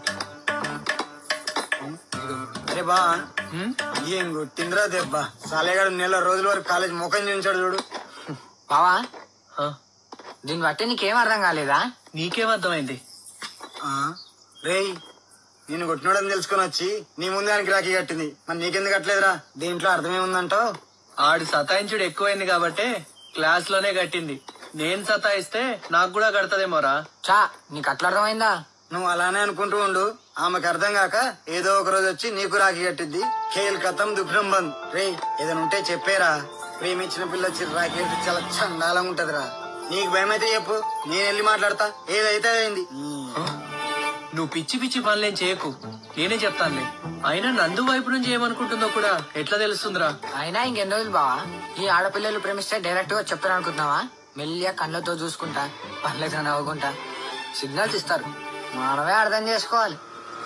అరే బా ఏం కొట్టిందిరా దెబ్బ సాలేగాడు నెల రోజుల వరకు కాలేజ్ ముఖం చూపించాడు చూడు బావా ఆ, దీన్ని బట్టి నీకేం అర్థం కాలేదా నీకేం అర్థమైంది ఆ, రేయ్ నేను కొట్టినోడని తెలుసుకొని వచ్చి నీ ముందే ఆయనకి రాఖీ కట్టింది మరి నీకెందుకు కట్టలేదురా దీంట్లో అర్థమేముందంటావు ఆడి సతాయించుడు ఎక్కువైంది కాబట్టే క్లాస్ లోనే కట్టింది నేను సతాయిస్తే నాకు కూడా కడతదేమోరా చా నీకు అట్లా అర్థమైందా నువ్వు అలానే అనుకుంటూ ఉండు ఆమెకు అర్థం కాక ఏదో ఒక రోజు వచ్చి నీకు రాఖీ కట్టిద్ది ఖేల్ కథం దుఃఖం బంద్ రేయ్ ఏదైనా ఉంటే చెప్పేరా ప్రేమించిన పిల్ల వచ్చి రాఖీ కట్టి చాలా చండాలంగా ఉంటదిరా నీకు భయం అయితే చెప్పు నేను వెళ్ళి మాట్లాడతా ఏదైతే అయింది నువ్వు పిచ్చి పిచ్చి పనులేం చేయకు నేనే చెప్తానులే అయినా నందు వైపు నుంచి ఏమనుకుంటుందో కూడా ఎట్లా తెలుస్తుందిరా అయినా ఇంకెన్ని రోజులు బావా ఈ ఆడపిల్లలు ప్రేమిస్తే డైరెక్ట్ గా చెప్తారు అనుకుంటున్నావా మెల్లిగా కళ్ళతో చూసుకుంటా పనులతో నవ్వుకుంటా సిగ్నల్స్ ఇస్తారు మనమే అర్థం చేసుకోవాలి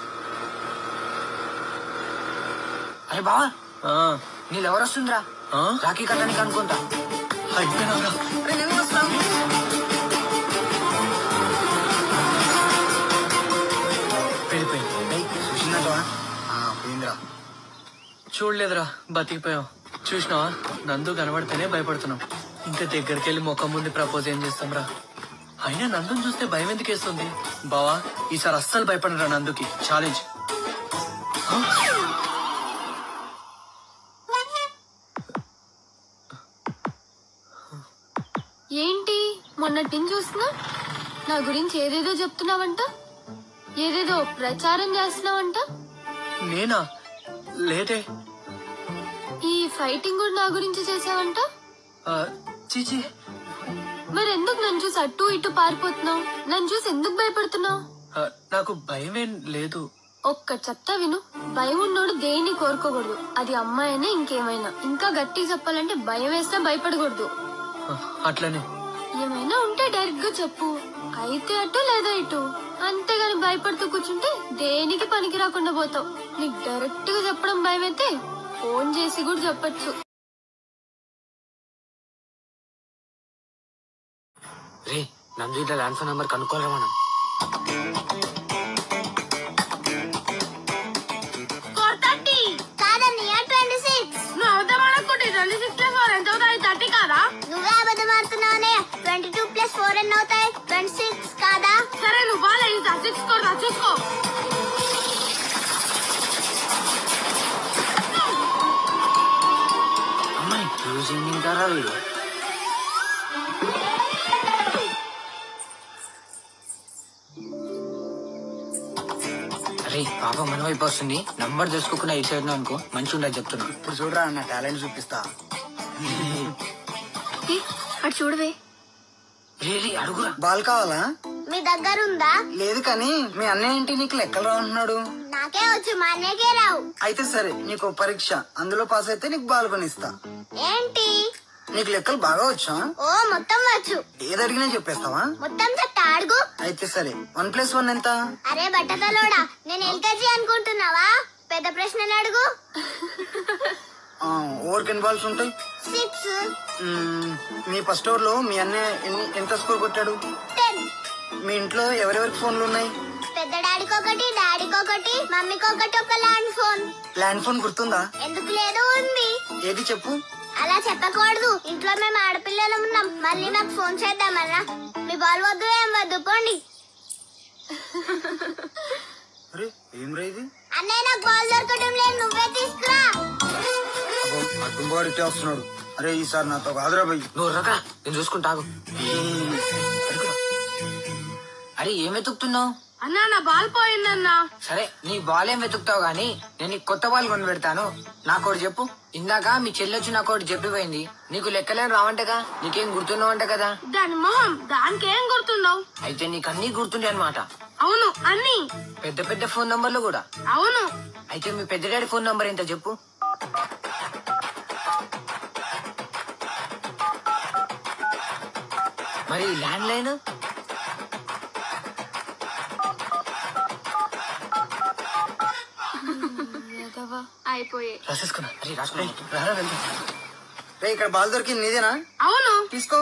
అరే బావా ఆ, నీళ్ళు ఎవరు వస్తుందిరా ఆ? రాఖీ కట్టడానికి అనుకుంటా అయిపోయినావురా. వెళ్ళిపోయింది రేయ్, చూసిందంటవా ఆ, పోయిందిరా చూడలేదురా బతికిపోయాం చూసినావా నందు కనబడితేనే భయపడుతున్నాం ఇంకా దగ్గరికి వెళ్ళి ముఖం ముందు ప్రపోజ్ ఏం చేస్తాంరా అయినా నందుని చూస్తే భయం ఎందుకు వేస్తుంది బావా ఈసారి అస్సలు భయపడరా నందుకి ఛాలెంజ్ ఏంటి మొన్నటిని చూస్తున్నా నా గురించి ఏదేదో చెప్తున్నావంట ఏదేదో ప్రచారం చేస్తున్నావంట నేనా లేదే ఈ ఫైటింగ్ కూడా నా గురించి చేసావంట ఆ, చీచీ మరి ఎందుకు నన్ను చూసి అటు ఇటు పారిపోతున్నావు నన్ను చూసి ఎందుకు భయపడుతున్నావు ఆ, నాకు భయమేం లేదు ఒక్క చెప్తా విను భయం ఉన్నోడు దేన్ని కోరుకోకూడదు అది అమ్మాయినా ఇంకేమైనా ఇంకా గట్టిగా చెప్పాలంటే భయం వేస్తే భయపడకూడదు ఆ, అట్లనే ఏమైనా ఉంటే డైరెక్ట్ గా చెప్పు అయితే అటు లేదా ఇటు అంతేగాని భయపడుతూ కూర్చుంటే దేనికి పనికి రాకుండా పోతావు నీకు డైరెక్ట్ గా చెప్పడం భయం అయితే ఫోన్ చేసి కూడా చెప్పొచ్చు రే నంజు ల్యాండ్ ఫోన్ నెంబర్ కనుక్కోలేరా మనం కాదన్నయ్య ట్వంటీ సిక్స్ నువ్వు అబద్ధం ఆడకుంటే ట్వంటీ సిక్స్ ప్లస్ ఫోర్ ఎంత అవుతాయి థర్టీ కాదా నువ్వే అబద్ధం ఆడుతున్నావునే ట్వంటీ టూ ప్లస్ ఫోర్ ఎన్ని అవుతాయి ట్వంటీ సిక్స్ కాదా సరే నువ్వు బాగా సిక్స్ కొడతా చూసుకో అమ్మాయి యూజ్ ఏం తింటారా వీడు అరే పాప మన వైపు వస్తుంది నంబర్ తెలుసుకోకుండా ఇటు సైడ్ అనుకో మంచి ఉండదు చెప్తున్నా ఇప్పుడు చూడరా నా టాలెంట్ చూపిస్తా ఏ, అటు చూడవే రే రే అడుగురా బాల్ కావాలా మీ దగ్గర ఉందా లేదు కానీ మీ అన్నయ్య ఏంటి నీకు లెక్కలు రావున్నాడు నాకే వచ్చు మా అన్నయ్యకే రావు అయితే సరే నీకు ఓ పరీక్ష అందులో పాస్ అయితే నీకు బాల్ కొనిస్తా ఏంటి నీకు లెక్కలు బాగా వచ్చా ఓ మొత్తం వచ్చు ఏది అడిగినా చెప్పేస్తావా మొత్తం చెప్తా అడుగు అయితే సరే వన్ ప్లస్ వన్ ఎంత అరే బట్టతలోడా నేను ఎల్కేజీ అనుకుంటున్నావా పెద్ద ప్రశ్నలు అడుగు ఓవర్ ఎన్ని బాల్స్ ఉంటాయి సిక్స్ మ్మ్, మీ ఫస్ట్ ఓవర్ లో మీ అన్నయ్య ఎన్ని ఎంత స్కోర్ కొట్టాడు టెన్ మీ ఇంట్లో ఎవరెవరికి ఫోన్లు ఉన్నాయి పెద్ద డాడీకి ఒకటి డాడీకి ఒకటి మమ్మీకి ఒకటి ఒక ల్యాండ్ ఫోన్ ల్యాండ్ ఫోన్ గుర్తుందా ఎందుకు లేదు ఉంది ఏది చెప్పు అలా చెప్పకూడదు ఇంట్లో మేము ఆడపిల్లలు ఉన్నాం మళ్ళీ నాకు ఫోన్ చేద్దామన్నా మీ బాల్ వద్దు ఏం వద్దు పోండి అరే ఏం రా ఇది అన్నయ్య నాకు బాల్ దొరకడం లేదు నువ్వే తీసుకురా అడ్డుంబాడు వస్తున్నాడు అరే ఈసారి నాతో కాదురా భయ్ నువ్వు రకా నేను చూసుకుంటాగు అరే ఏం వెతుకుతున్నావు అన్నా నా బాల్ పోయిందన్నా సరే నీ బాల్ ఏం వెతుకుతావు గానీ నేను నీకు కొత్త బాల్ కొని పెడతాను నాకోటి చెప్పు ఇందాక మీ చెల్లొచ్చి నాకోటి చెప్పిపోయింది నీకు లెక్కలేం రావంటగా నీకేం గుర్తున్నావంట కదా దాని మొహం దానికి ఏం గుర్తుండవు అయితే నీకు అన్ని గుర్తుండే అనమాట అవును అన్ని పెద్ద పెద్ద ఫోన్ నంబర్లు కూడా అవును అయితే మీ పెద్ద డాడీ ఫోన్ నంబర్ ఎంత చెప్పు మరి ల్యాండ్ లైన్ అయిపోయి రాసేసుకున్నా అరే రాసుకున్నా రారా వెళ్దాం. రే ఇక్కడ బాల్ దొరికింది నీదేనా అవును తీసుకో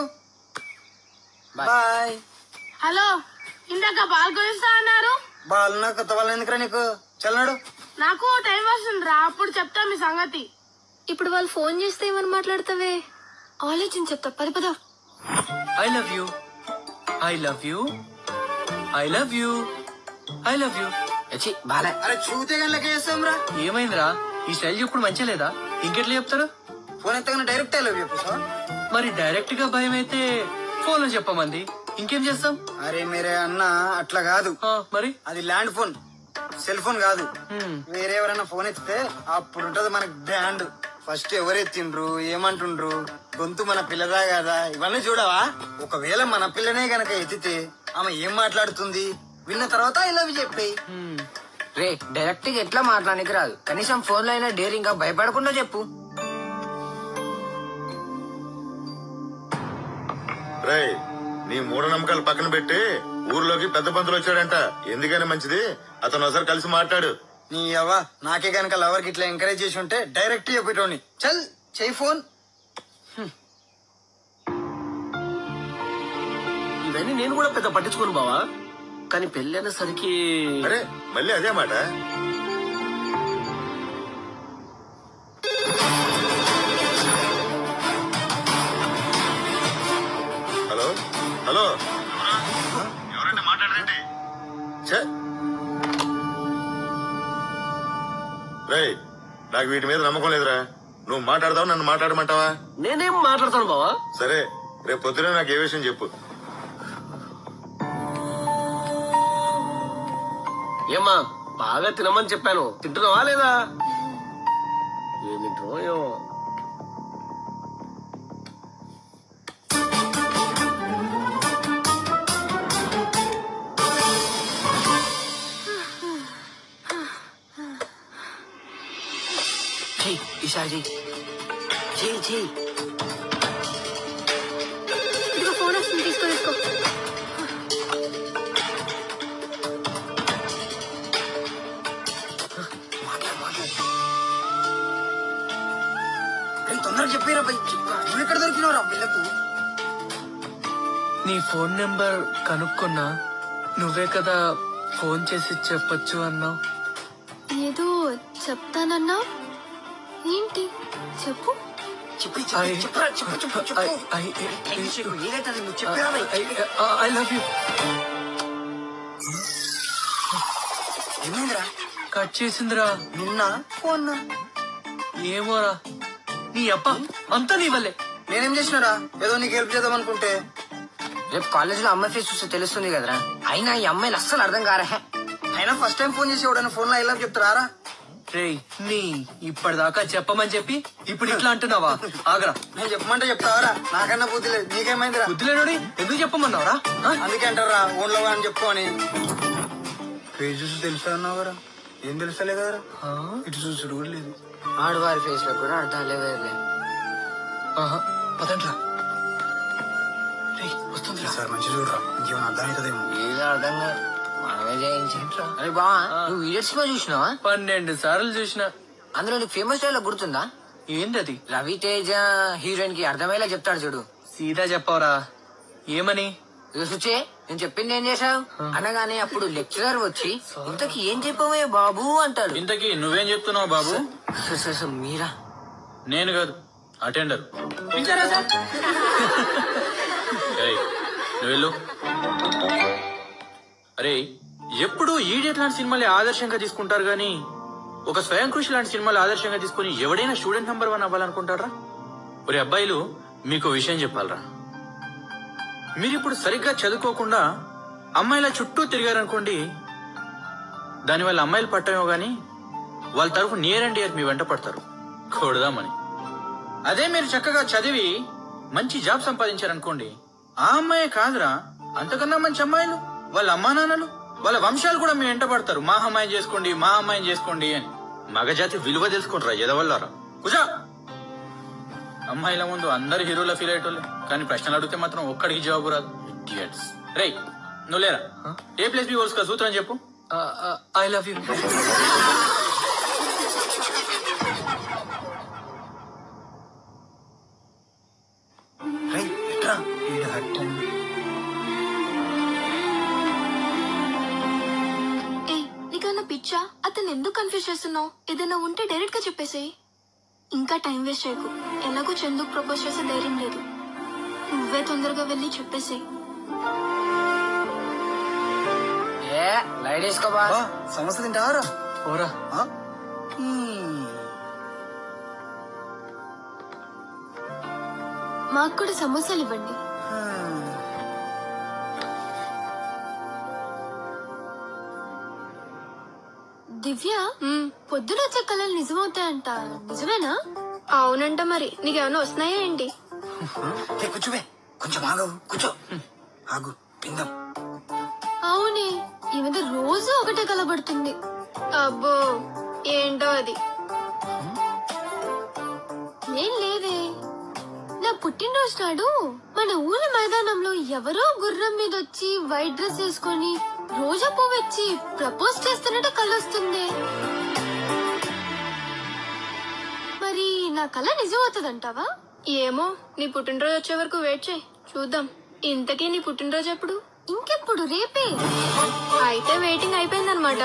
బాయ్ హలో ఇందాక బాల్ గురిస్తా అన్నారు బాల్ నా కొత్త బాల్ ఎందుకురా నీకు చల్లనాడు నాకు టైం వస్తుందిరా అప్పుడు చెప్తా మీ సంగతి ఇప్పుడు వాళ్ళు ఫోన్ చేస్తే ఏమని మాట్లాడతావే ఆలోచించి చెప్తా పది పద I love you I love you I love you I love you ఎచ్చి బాలే అరే చూతే గంటలకి చేస్తాం రా ఏమైందిరా ఈ స్టైల్ ఇప్పుడు మంచిగా లేదా ఇంకెట్లా చెప్తారు ఫోన్ ఎత్తగానే డైరెక్ట్ అయ్యలేవు చెప్పు సార్ మరి డైరెక్ట్ గా భయం అయితే ఫోన్ లో చెప్పమంది ఇంకేం చేస్తాం అరే మీరే అన్న అట్లా కాదు ఆ, మరి అది ల్యాండ్ ఫోన్ సెల్ ఫోన్ కాదు హ్మ్. వేరే ఎవరైనా ఫోన్ ఎత్తితే అప్పుడు ఉంటది మనకి బ్రాండ్ ఫస్ట్ ఎవరు ఎత్తిండ్రు ఏమంటుండ్రు గొంతు మన పిల్లదా కదా ఇవన్నీ చూడవా ఒకవేళ మన పిల్లనే గనక ఎత్తితే ఆమె ఏం మాట్లాడుతుంది విన్న తర్వాత ఐ లవ్ చెప్పేయి హ్మ్. రే డైరెక్ట్ గా ఎట్లా మాట్లాడానికి రాదు కనీసం ఫోన్ లో అయినా డేరింగ్ గా భయపడకుండా చెప్పు రేయ్ నీ మూఢనమ్మకాలు పక్కన పెట్టి ఊర్లోకి పెద్ద పంతులు వచ్చాడంట ఎందుకని మంచిది అతను ఒకసారి కలిసి మాట్లాడు నీ అవ్వ నాకే గనక లవర్ కి ఇట్లా ఎంకరేజ్ చేసి ఉంటే డైరెక్ట్ చెప్పేటోని చల్ చెయ్యి ఫోన్ ఇవన్నీ నేను కూడా పెద్ద పట్టించుకోను బావా కానీ పెళ్లి అనేసరికి అరే మళ్ళీ అదే మాట హలో హలో ఎవరండి మాట్లాడరండి రేయ్ నాకు వీటి మీద నమ్మకం లేదురా నువ్వు మాట్లాడతావు నన్ను మాట్లాడమంటావా నేనేం మాట్లాడతాను బావా సరే రేపు పొద్దున నాకు ఏ విషయం చెప్పు ఏమ్మా బాగా తినమని చెప్పాను తింటున్నావా లేదా ఏం తింటున్నావో ఏమో చెయ్యి ఈసారి చెయ్యి చెయ్యి చెయ్యి ఇదిగో ఫోన్ వస్తుంది తీసుకో తీసుకో ఏం తొందరగా చెప్పారా బై నువ్వు ఎక్కడ దొరికినవరా వీళ్ళకు నీ ఫోన్ నెంబర్ కనుక్కున్నా నువ్వే కదా ఫోన్ చేసి చెప్పొచ్చు అన్నావు ఏదో చెప్తానన్నా ఏంటి చెప్పు చెప్పి I- చెప్పరా చెప్పు చెప్పు చెప్పు I- I- ఏదైతే అది నువ్వు చెప్పారా బై ఐ లవ్ యూ ఏమైందిరా కట్ చేసిందిరా నిన్న ఫోన్ ఏమోరా నీ అప్ప అంతా నీ వల్లే నేనేం చేసినారా ఏదో నీకు హెల్ప్ చేద్దాం అనుకుంటే రేపు కాలేజ్ లో అమ్మాయి ఫేస్ చూస్తే తెలుస్తుంది కదరా అయినా ఈ అమ్మాయిలు అస్సలు అర్థం కారా అయినా ఫస్ట్ టైం ఫోన్ చేసి ఎవడైనా ఫోన్ లో ఐ లవ్ చెప్తారా రేయ్ నీ ఇప్పటిదాకా చెప్పమని చెప్పి ఇప్పుడు ఇట్లా అంటున్నావా ఆగరా నేను చెప్పమంటే చెప్తావరా నాకన్నా బుద్ధి లేదు నీకేమైందిరా బుద్ధిలేనోడి ఎందుకు చెప్పమన్నావురా ఆ? అందుకే అంటారా ఫోన్ లో అని చెప్పుకొని ఫేస్ చూసి తెలుసా అన్నావు కదా ఏం తెలుసలే కదరా ఇటు చూసుడు కూడా లేదు ఆడవారి ఫేస్ లో కూడా అర్థాలే వేయలే ఆహా, పదండ్రా రేయ్, వస్తుందిరా సార్ మంచి చూడరా ఇంకేమైనా అర్థం అవుతుందేమో ఏదో అర్థం కాదు మనమే చేయించంట్రా అరే బావా నువ్వు వీడియో సినిమా చూసినావా పన్నెండు సార్లు చూసిన అందులో నీకు ఫేమస్ డైలాగ్ గుర్తుందా ఏంటది రవితేజ హీరోయిన్ కి అర్థమయ్యేలా చెప్తాడు చూడు సీదా చెప్పవరా ఏమని ఇక సుచే నేను చెప్పింది ఏం చేశావు అనగానే అప్పుడు లెక్చరర్ వచ్చి ఇంతకి ఏం చెప్పవే బాబు అంటాడు ఇంతకీ నువ్వేం చెప్తున్నావు బాబు సార్, సార్, సార్, మీరా నేను కాదు అటెండర్ ఏయ్, నువ్వు వెళ్ళు అరే ఎప్పుడు ఈడియట్ లాంటి సినిమాలే ఆదర్శంగా తీసుకుంటారు గాని ఒక స్వయం కృషి లాంటి సినిమాలు ఆదర్శంగా తీసుకుని ఎవడైనా స్టూడెంట్ నంబర్ వన్ అవ్వాలనుకుంటారా ఒరే అబ్బాయిలు మీకు ఓ విషయం చెప్పాలరా మీరు ఇప్పుడు సరిగ్గా చదువుకోకుండా అమ్మాయిల చుట్టూ తిరిగారనుకోండి దానివల్ల అమ్మాయిలు పట్టమేమో గాని వాళ్ళ తరఫు నియర్ అండ్ ఇయర్ మీ వెంట పడతారు కొడదామని అదే మీరు చక్కగా చదివి మంచి జాబ్ సంపాదించారనుకోండి ఆ అమ్మాయే కాదురా అంతకన్నా మంచి అమ్మాయిలు వాళ్ళ అమ్మా నాన్నలు వాళ్ళ వంశాలు కూడా మీ వెంట పడతారు మా అమ్మాయిని చేసుకోండి మా అమ్మాయిని చేసుకోండి అని మగజాతి విలువ తెలుసుకుంటారా ఎదవల్లారా కుజా అమ్మాయిల ముందు అందరు హీరోల ఫీల్ అయ్యేటోళ్ళు కానీ ప్రశ్నలు అడిగితే మాత్రం ఒక్కడికి జవాబు రాదు ఇడియట్స్ రేయ్ నువ్వు లేరా ఏ ప్లస్ బి హోల్స్ కా సూత్రం చెప్పు ఐ లవ్ యూ రేయ్, ఎట్రా? ఈడు హట్ అండి. ఏ నీకన్నా పిచ్చా అతను ఎందుకు కన్ఫ్యూజ్ చేస్తున్నావు ఏదైనా ఉంటే డైరెక్ట్ గా చెప్పేసేయ్ ఇంకా టైం వేస్ట్ చేయకు ఎలాగో చందుకు ప్రపోజ్ చేసే ధైర్యం లేదు నువ్వే తొందరగా వెళ్ళి చెప్పేసేయ్ ఏ లైట్ వేసుకోబా బా సమస్య తింటావారా ఓరా ఆ? హ్మ్. మాకు కూడా సమోసాలు ఇవ్వండి హ్మ్. దివ్య పొద్దున వచ్చే కళలు నిజమవుతాయంట నిజమేనా అవునంట మరి నీకేమైనా వస్తున్నాయా ఏంటి ఏ, కూర్చోవే కొంచెం ఆగవు కూర్చో ఆగు పిందం అవునే ఈ మధ్య రోజు ఒకటే కలబడుతుంది అబ్బో ఏంటో అది ఏం లేదే నా పుట్టినరోజు నాడు మన ఊరి మైదానంలో ఎవరో గుర్రం మీద వచ్చి వైట్ డ్రెస్ వేసుకొని రోజా పువ్వు ఇచ్చి ప్రపోజ్ చేస్తున్నట్టు కలొస్తుంది మరి నా కళ నిజం అవుతుందంటావా ఏమో నీ పుట్టినరోజు వచ్చే వరకు వెయిట్ చేయి చూద్దాం ఇంతకీ నీ పుట్టినరోజు ఎప్పుడు ఇంకెప్పుడు రేపే అయితే వెయిటింగ్ అయిపోయిందనమాట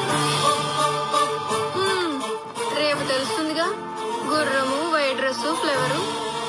హ్మ్, రేపు తెలుస్తుందిగా గుర్రము వైట్ డ్రెస్ ఫ్లేవరు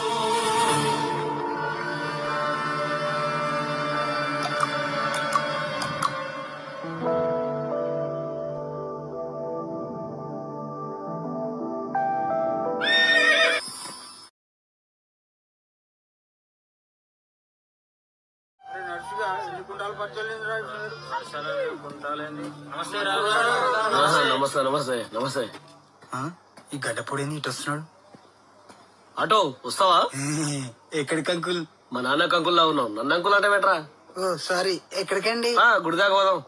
నమస్తే నమస్తే నమస్తే ఆ? ఈ గడ్డపొడి ఇటు వస్తున్నాడు ఆటో వస్తావా ఏ, ఎక్కడికి అంకుల్ మా నాన్న కంకుల్లా ఉన్నావు నన్ను అంకుల్ అంటే పెట్టరా ఓ సారీ ఎక్కడికండి ఆ, గుడి దాకా పోదాం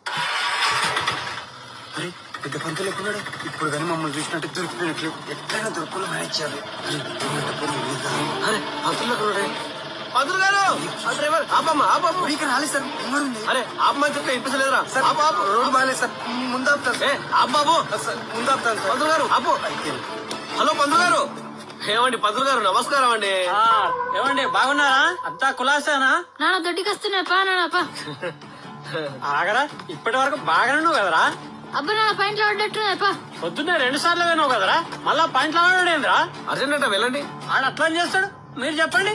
అరే పెద్ద పంతులు ఎప్పుడాడు ఇప్పుడు కానీ మమ్మల్ని చూసినట్టు దొరికిపోయినట్లు ఎట్లయినా దొరుకులు మేనేజ్ చేయాలి అరే, ఈ గడ్డపొడి వీలు కాదు. అరే పంతులు ఎక్కడ ఉన్నాడే? పంతులు గారు ఆ డ్రైవర్ ఆపమ్మా ఆపమ్మ ఇక్కడ రాలేదు సార్ ముంగడు ఉంది అరే ఆపమని చెప్తే ఇప్పించలేదురా సార్ ఆపు ఆపు రోడ్డు బాగాలేదు సార్ ముందు ఆపుతాను ఏ సార్ ఆపు బాబు సార్ ముందు ఆపుతాను సార్ పంతులు గారు ఆపు హలో పంతులు గారు ఏమండి పంతులు గారు నమస్కారం అండి ఏమండి బాగున్నారా అంతా కులాసానా నాన్న దొడ్డికి వస్తున్నా పా నాన్న పా ఆగరా ఇప్పటి వరకు బాగానే ఉన్నావు కదరా అబ్బా నాన్న పాయింట్లో పడ్డట్టున్నా పా పొద్దున్నే రెండు సార్లు పోయినావు కదరా మళ్ళా పాయింట్లు ఆడాడేంద్రా అర్జెంట్ అంటే వెళ్ళండి ఆడ అట్లా చేస్తాడు మీరు చెప్పండి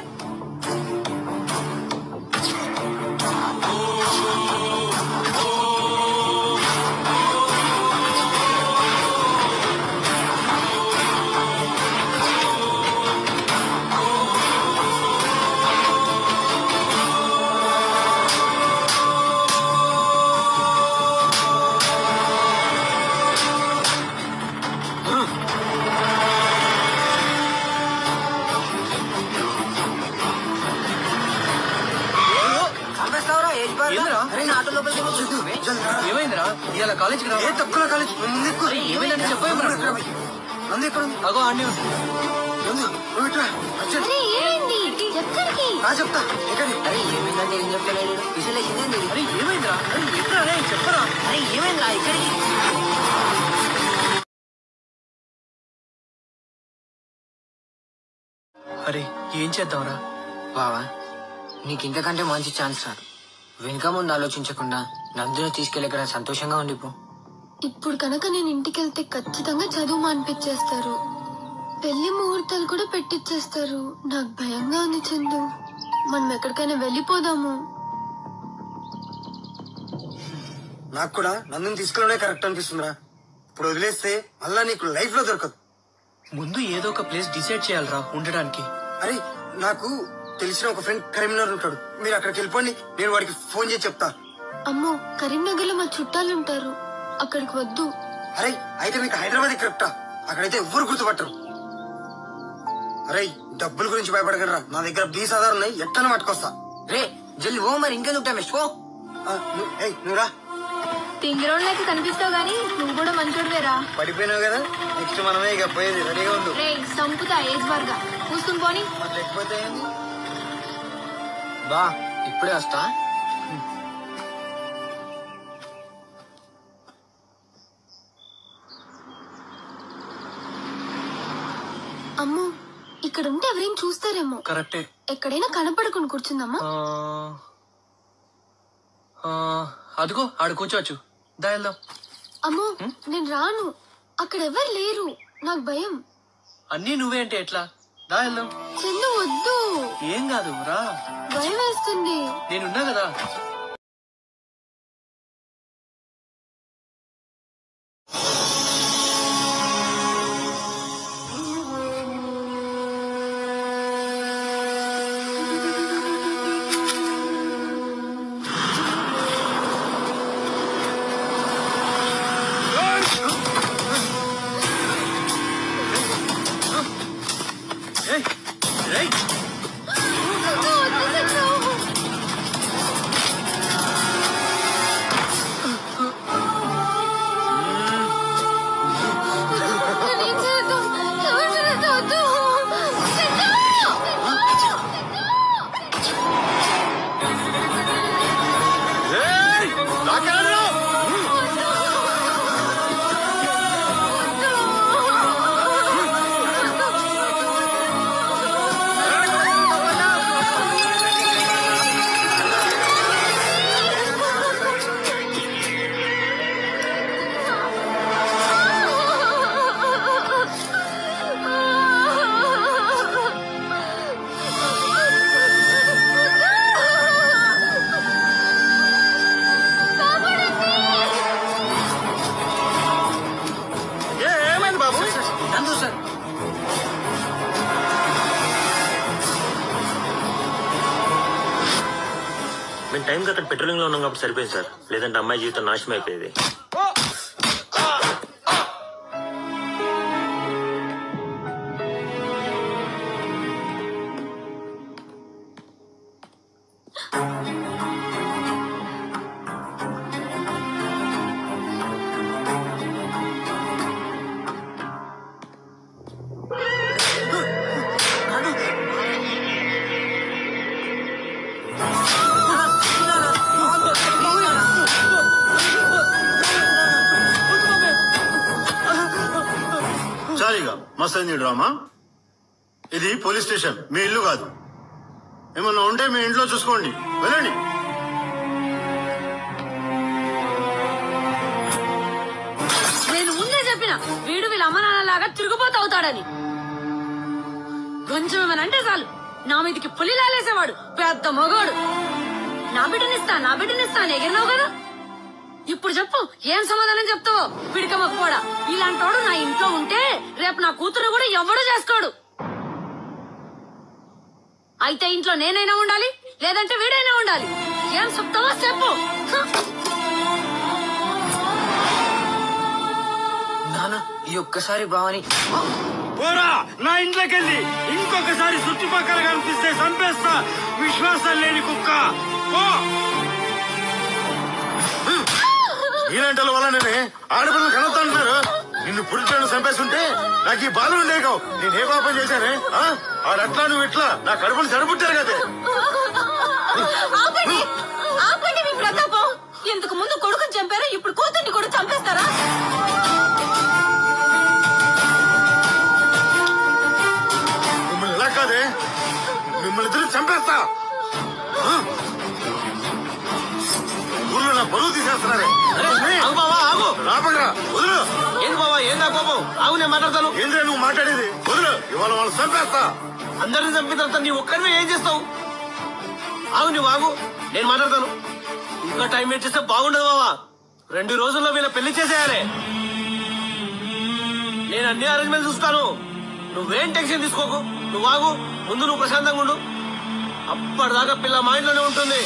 ఏమైందిరా ఇవాళ కాలేజీకి రా ఏ తక్కువ కాలేజ్ ముందు ఎక్కు. అరే, ఏమైందని చెప్పేయమరా. ఇక్కడ పోయి. నందు ఎక్కడ ఉంది? అగో అన్నీ ఉంది. నందు, నువ్వు ఇట్రా. అర్జున్, అరే ఏమైంది ఎక్కడికి రా చెప్తా ఎక్కడి అరే ఏమైందంటే ఏం చెప్తలేడు విసిలేసిందండి అరే ఏమైందిరా అరే ఎట్లా రే చెప్పరా అరే ఏమైందిరా ఇక్కడికి అరే ఏం చేద్దాంరా బావా నీకు ఇంతకంటే మంచి ఛాన్స్ రాదు వెనుక ముందు ఆలోచించకుండా నందుని తీసుకెళ్ళి ఇక్కడ సంతోషంగా ఉండిపో ఇప్పుడు కనుక నేను ఇంటికి వెళ్తే ఖచ్చితంగా చదువు మానిపించేస్తారు పెళ్లి ముహూర్తాలు కూడా పెట్టిచ్చేస్తారు నాకు భయంగా ఉంది చందు మనం ఎక్కడికైనా వెళ్ళిపోదాము నాకు కూడా నందుని తీసుకెళ్ళడే కరెక్ట్ అనిపిస్తుందిరా ఇప్పుడు వదిలేస్తే మళ్ళా నీకు లైఫ్ లో దొరకదు ముందు ఏదో ఒక ప్లేస్ డిసైడ్ చేయాలిరా ఉండడానికి అరే నాకు తెలిసిన ఒక ఫ్రెండ్ కరీంనగర్ ఉంటాడు మీరు అక్కడికి వెళ్ళిపోండి నేను వాడికి ఫోన్ చేసి చెప్తా అమ్మో కరీంనగర్ లో మా చుట్టాలు ఉంటారు అక్కడికి వద్దు అరే అయితే మీకు హైదరాబాద్ కరెక్టా అక్కడైతే ఎవ్వరు గుర్తుపట్టరు అరే డబ్బుల గురించి భయపడగలరా నా దగ్గర బీస్ ఆధార్ ఉన్నాయి ఎట్టన పట్టుకొస్తా రే జల్ది ఓ మరి ఇంకెందుకు టైం వేసుకో ఆ, నువ్వు- ఏయ్, నువ్వురా తింగిరోళ్ళకి కనిపిస్తావు గానీ నువ్వు కూడా మంచోడువేరా పడిపోయినావు కదా నెక్స్ట్ మనమే ఇక పోయేది రెడీగా ఉండు రే సంపుతా ఏజ్ వర్గా చూసుకుని పోని మరి లేకపోతే ఏంది? బా ఇప్పుడే వస్తా అమ్మో ఇక్కడ ఉంటే ఎవరైనా చూస్తారేమో కరెక్టే ఎక్కడైనా కనపడకుండా కూర్చుందామా ఆ, ఆ, అదిగో ఆడ కూర్చోవచ్చు దా వెళ్దాం అమ్మో నేను రాను అక్కడ ఎవరు లేరు నాకు భయం అన్నీ నువ్వే అంటే ఎట్లా దా వెళ్దాం చందు వద్దు ఏం కాదు రా భయం వేస్తుంది నేనున్నా కదా ఏయ్, ఏయ్, వద్దు, వద్దు, చందు. నన్ను ఏం చేయొద్దు. ఎవరు చేయొద్దు, వద్దు. చందు! ఏయ్, లాక్కెళ్ళండ్రా. ఏ, ఏమైంది బాబు నందు సార్ మేము టైంకి అక్కడ పెట్రోలింగ్ లో ఉన్నాం కాబట్టి సరిపోయింది సార్ లేదంటే అమ్మాయి జీవితం నాశనం అయిపోయేది చాలిగా మస్తు డ్రామా ఇది పోలీస్ స్టేషన్ మీ ఇల్లు కాదు ఏమన్నా ఉంటే మీ ఇంట్లో చూసుకోండి వెళ్ళండి నేను ముందే చెప్పిన వీడు వీళ్ళ అమ్మ నాన్నలాగా తిరుగుపోతూ అవుతాడని కొంచెం ఏమనంటే చాలు నా మీదకి పులి లాలేసేవాడు పెద్ద మగోడు నా బిడ్డనిస్తా నా బిడ్డనిస్తా అని ఎగిరినావు కదా ఇప్పుడు చెప్పు ఏం సమాధానం చెప్తావో పిడికమ్మకు కూడా ఇలాంటోడు నా ఇంట్లో ఉంటే రేపు నా కూతురు కూడా ఎవడు చేసుకోడు అయితే ఇంట్లో నేనైనా ఉండాలి లేదంటే వీడైనా ఉండాలి ఏం చెప్తావో చెప్పు హ! నాన్న ఈ ఒక్కసారి బావని పోరా నా ఇంట్లోకి వెళ్ళి ఇంకొకసారి చుట్టుపక్కల కనిపిస్తే చంపేస్తా విశ్వాసం లేని కుక్క పో మీలాంటి వాళ్ళ వల్ల నేనే ఆడపిల్లలు కనొద్దు అంటున్నారు నిన్ను పురుషులను చంపేస్తుంటే నాకు ఈ బాధలు ఉండేకో నేను ఏ పాపం చేశానే ఆ? ఆడట్లా నువ్వు ఇట్లా నా కడుపులు జరుపుట్టారు కదే ఆపండి ఆపండి మీ ప్రతాపం ఇంతకు ముందు కొడుకుని చంపారు ఇప్పుడు కూతుర్ని కూడా చంపేస్తారా మిమ్మల్ని ఇలా కాదే మిమ్మల్ని ఇద్దరు చంపేస్తా ఆ? ఊర్లో నా బరువు తీసేస్తున్నారే ఆగు బావా ఆగు రాపడరా వదులు ఏంది బావా ఏం నా కోపం ఆగు నేను మాట్లాడతాను ఏంద్రా నువ్వు మాట్లాడేది వదులు ఇవాళ వాళ్ళు చంపేస్తా అందరిని చంపిన తర్వాత నీ ఒక్కరిని ఏం చేస్తావు ఆగు నువ్వు ఆగు నేను మాట్లాడతాను ఇంకా టైం వేస్ట్ చేస్తే బాగుండదు బావా రెండు రోజుల్లో వీళ్ళ పెళ్లి చేసేయాలి నేను అన్ని అరేంజ్మెంట్ చూస్తాను నువ్వేం టెన్షన్ తీసుకోకు నువ్వు ఆగు ముందు నువ్వు ప్రశాంతంగా ఉండు అప్పటిదాకా పిల్ల మా ఇంట్లోనే ఉంటుంది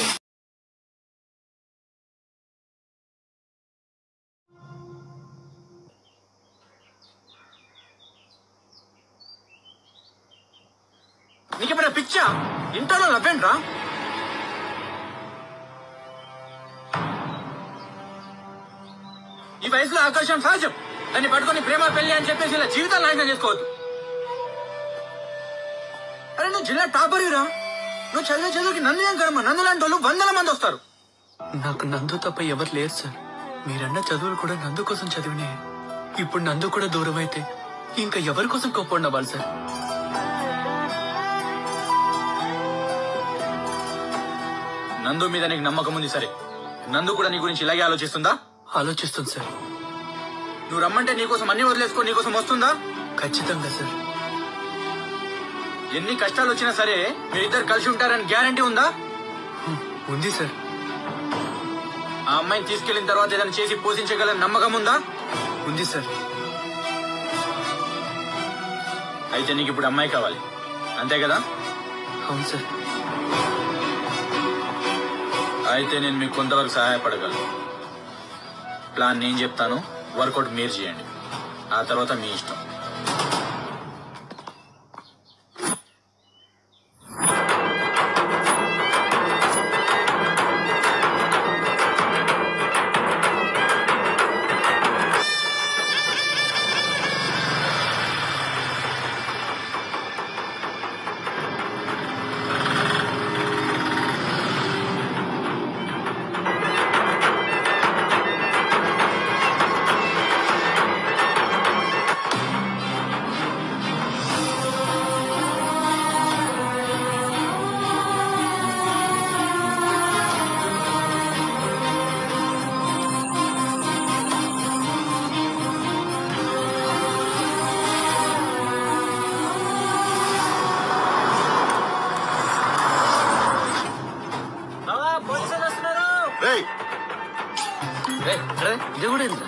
నీకేమైనా పిచ్చా ఇంట్లో నవ్వేంట్రా ఈ వయసులో ఆకర్షణ సహజం దాన్ని పట్టుకొని ప్రేమ పెళ్లి అని చెప్పేసి ఇలా జీవితాలు నాశనం చేసుకోవద్దు అరే నువ్వు జిల్లా టాపర్రా నువ్వు చదివే చదువుకి నన్ను ఏం కర్మ నందు లాంటి వాళ్ళు వందల మంది వస్తారు నాకు నందు తప్ప ఎవరు లేరు సార్ మీరన్న చదువులు కూడా నందు కోసం చదివినే ఇప్పుడు నందు కూడా దూరం అయితే ఇంకా ఎవరి కోసం గొప్ప ఉండవాలి సార్ నందు మీద నీకు నమ్మకం ఉంది సరే నందు కూడా నీ గురించి ఇలాగే ఆలోచిస్తుందా ఆలోచిస్తుంది సార్ నువ్వు రమ్మంటే నీకోసం అన్ని వదిలేసుకో నీకోసం వస్తుందా ఖచ్చితంగా సార్ ఎన్ని కష్టాలు వచ్చినా సరే మీరిద్దరు కలిసి ఉంటారని గ్యారంటీ ఉందా ఉంది సార్ ఆ అమ్మాయిని తీసుకెళ్లిన తర్వాత ఏదైనా చేసి పోషించగల నమ్మకం ఉందా ఉంది సార్ అయితే నీకు ఇప్పుడు అమ్మాయి కావాలి అంతే కదా అవును సార్ అయితే నేను మీకు కొంతవరకు సహాయపడగలను ప్లాన్ నేను చెప్తాను వర్కౌట్ మీరు చేయండి ఆ తర్వాత మీ ఇష్టం పోలీసులు వస్తున్నారు రేయ్ ఇది కూడా ఏంట్రా?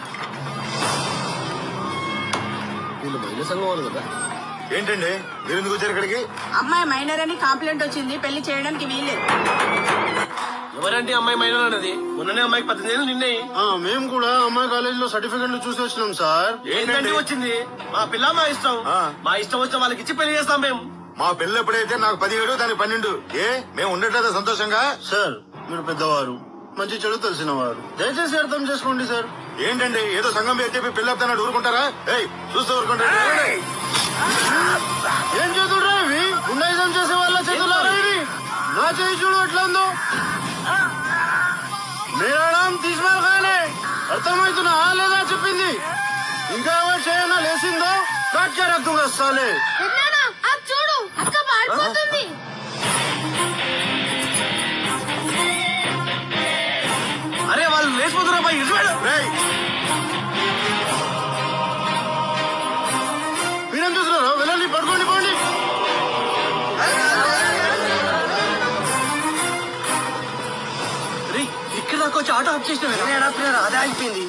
వీళ్ళు మహిళా సంఘం వాళ్ళు కదా ఏంటండి మీరు ఎందుకు వచ్చారు ఇక్కడికి అమ్మాయి మైనర్ అని కంప్లైంట్ వచ్చింది పెళ్లి చేయడానికి వీల్లేదు ఎవరంటే అమ్మాయి మైనర్ అన్నది మొన్ననే అమ్మాయికి పద్దెనిమిది ఏళ్ళు నిన్నే ఆ, మేము కూడా అమ్మాయి కాలేజీలో సర్టిఫికెట్లు చూసి వచ్చినాం సార్ ఏంటంటే వచ్చింది మా పిల్ల మా ఇష్టం మా ఇష్టం వచ్చిన వాళ్ళకి ఇచ్చి పెళ్లి చేస్తాం మేము మా పెళ్ళి ఎప్పుడైతే నాకు పదిహేడు దానికి పన్నెండు ఏ మేము ఉండట్లేదా సంతోషంగా సార్ మీరు పెద్దవారు మంచి చెడు తెలిసిన వారు దయచేసి అర్థం చేసుకోండి సార్ ఏంటండి ఏదో సంఘం పేరు చెప్పి పెళ్ళి అవుతానని ఊరుకుంటారా ఏయ్ చూస్తూ ఊరుకుంటారా ఏం చేతుడు ఇవి గుండాయిజం చేసే వాళ్ళ చేతులారా ఇవి నా చేయి చూడు ఎట్లా ఉందో మేరా నామ్ తీస్మాల్ ఖానే అర్థమవుతున్నా లేదా చెప్పింది ఇంకా ఎవరు చేయనా లేసిందో కాట్కే రద్దుగా సాలే చూడు అక్క పారిపోతుంది అరే వాళ్ళు లేచిపోతున్నారు అబ్బాయి ఇటు వెళ్ళు. మీరేం చూస్తున్నారు వెళ్ళండి పడుకోండి పోండి రే ఇక్కడ దాకా వచ్చి ఆటో ఆఫ్ చేసిన అదే అయిపోయింది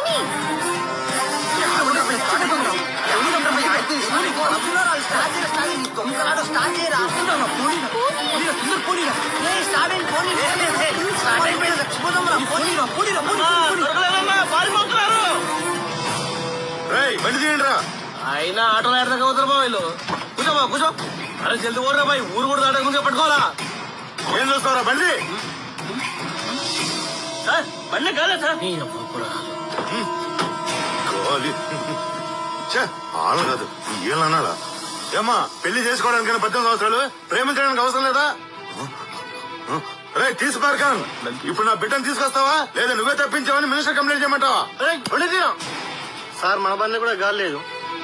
రేయ్ బండి తీయండి రా అయినా ఆటోలో ఎడదాకా అవుతారు బాబు వీళ్ళు కూర్చోమా కూర్చో అరే జల్ది ఓడరా బాయ్ ఊరు కూడా దాటకుండా పట్టుకోవాలా ఏం చూస్తారా బండి సార్ బండి కాదా సార్ అది ఛే, వాళ్ళ కాదు వీళ్ళు అనాలా ఏమ్మా పెళ్లి చేసుకోవడానికైనా పద్దెనిమిది సంవత్సరాలు ప్రేమించడానికి అవసరం లేదా రే తీసు పార్కాన్ ఇప్పుడు నా బిడ్డను తీసుకొస్తావా లేదా నువ్వే తప్పించావని మినిస్టర్ కంప్లైంట్ చేయమంటావా తీరా సార్ మన బండి కూడా గాలి లేదు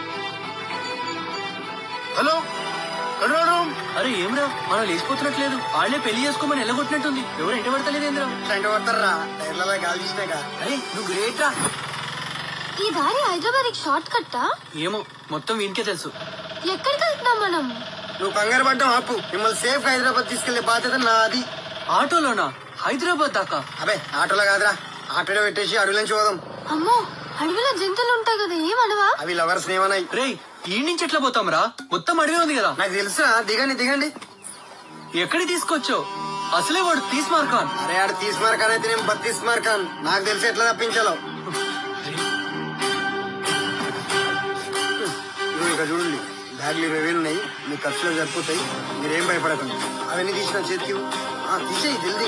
హలో కంట్రోల్ రూమ్ అరే ఏమ్రా మనం లేచిపోతున్నట్లేదు వాళ్ళే పెళ్లి చేసుకోమని ఎల్లగొట్టినట్టుంది ఎవరు ఎంట పడతలేదేంద్రా ఎంట పడతారా టైర్లలో గాలి తీసినాక అరే నువ్వు గ్రేట్ రా ఈ దారి హైదరాబాద్ షార్ట్ కట్టా ఏమో మొత్తం వీనికే తెలుసు ఎక్కడికి వెళ్తున్నాం మనం నువ్వు కంగారు పడ్డం ఆపు మిమ్మల్ని సేఫ్ హైదరాబాద్ తీసుకెళ్లే బాధ్యత నాది ఆటోలోనా హైదరాబాద్ దాకా అబే ఆటోలో కాదురా ఆటోలో పెట్టేసి అడవి నుంచి పోదాం అమ్మో అడవిలో జంతువులు ఉంటాయి కదా ఏమనవా అవి లవర్స్ ఏమన్నాయి రే ఈ నుంచి ఎట్లా పోతాం రా మొత్తం అడవి ఉంది కదా నాకు తెలుసా దిగండి దిగండి ఎక్కడికి తీసుకొచ్చావు అసలే వాడు తీసుమార్కాన్ అరే ఆడ తీసుమార్కాన్ అయితే నేను బత్తీస్ మార్కాన్ నాకు తెలిసి ఎట్లా తప్పించాలో ఇదిగో ఇక్కడ చూడండి బ్యాగ్లు ఇరవై వేలు ఉన్నాయి మీ ఖర్చులు సరిపోతాయి మీరేం భయపడకండి అవన్నీ తీసిన చేతికి ఇవ్వు. ఆ, తీసేయి జల్దీ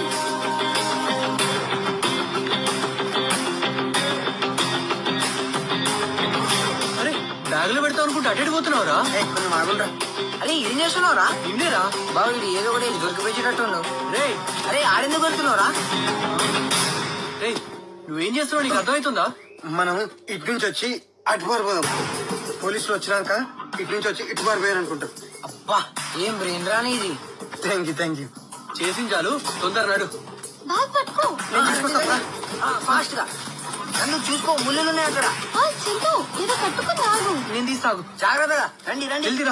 అరే బ్యాగ్ లో పెడతావు అనుకుంటే అటెడ్ పోతున్నావురా కొంచెం ఆగుండ్రా అరే ఏం చేస్తున్నావురా నిన్నేరా బాబు ఇది ఏదో ఒకటి దొరికిపోయేటట్టు రే అరే ఆడెందుకు కొడుతున్నావురా రే నువ్వేం చేస్తున్నావు నీకు అర్థమవుతుందా మనం ఇటు నుంచి వచ్చి అటు పారిపోదాం పోలీసులు వచ్చినాక ఇటు నుంచి వచ్చి ఇటు పారిపోయారు అనుకుంటాం అబ్బా ఏం బ్రెయిన్ రాని ఇది థ్యాంక్ యూ థ్యాంక్ యూ చేసింది చాలు తొందర నడు బ్యాగ్ పట్టుకో ఫాస్ట్ గా నన్ను చూసుకో ముళ్ళు ఉన్నాయి అక్కడ ఆ, చింటూ ఏదో కట్టుకుని ఆగు నేను తీస్తాగు జాగ్రత్తగా రండి రండి జల్దిరా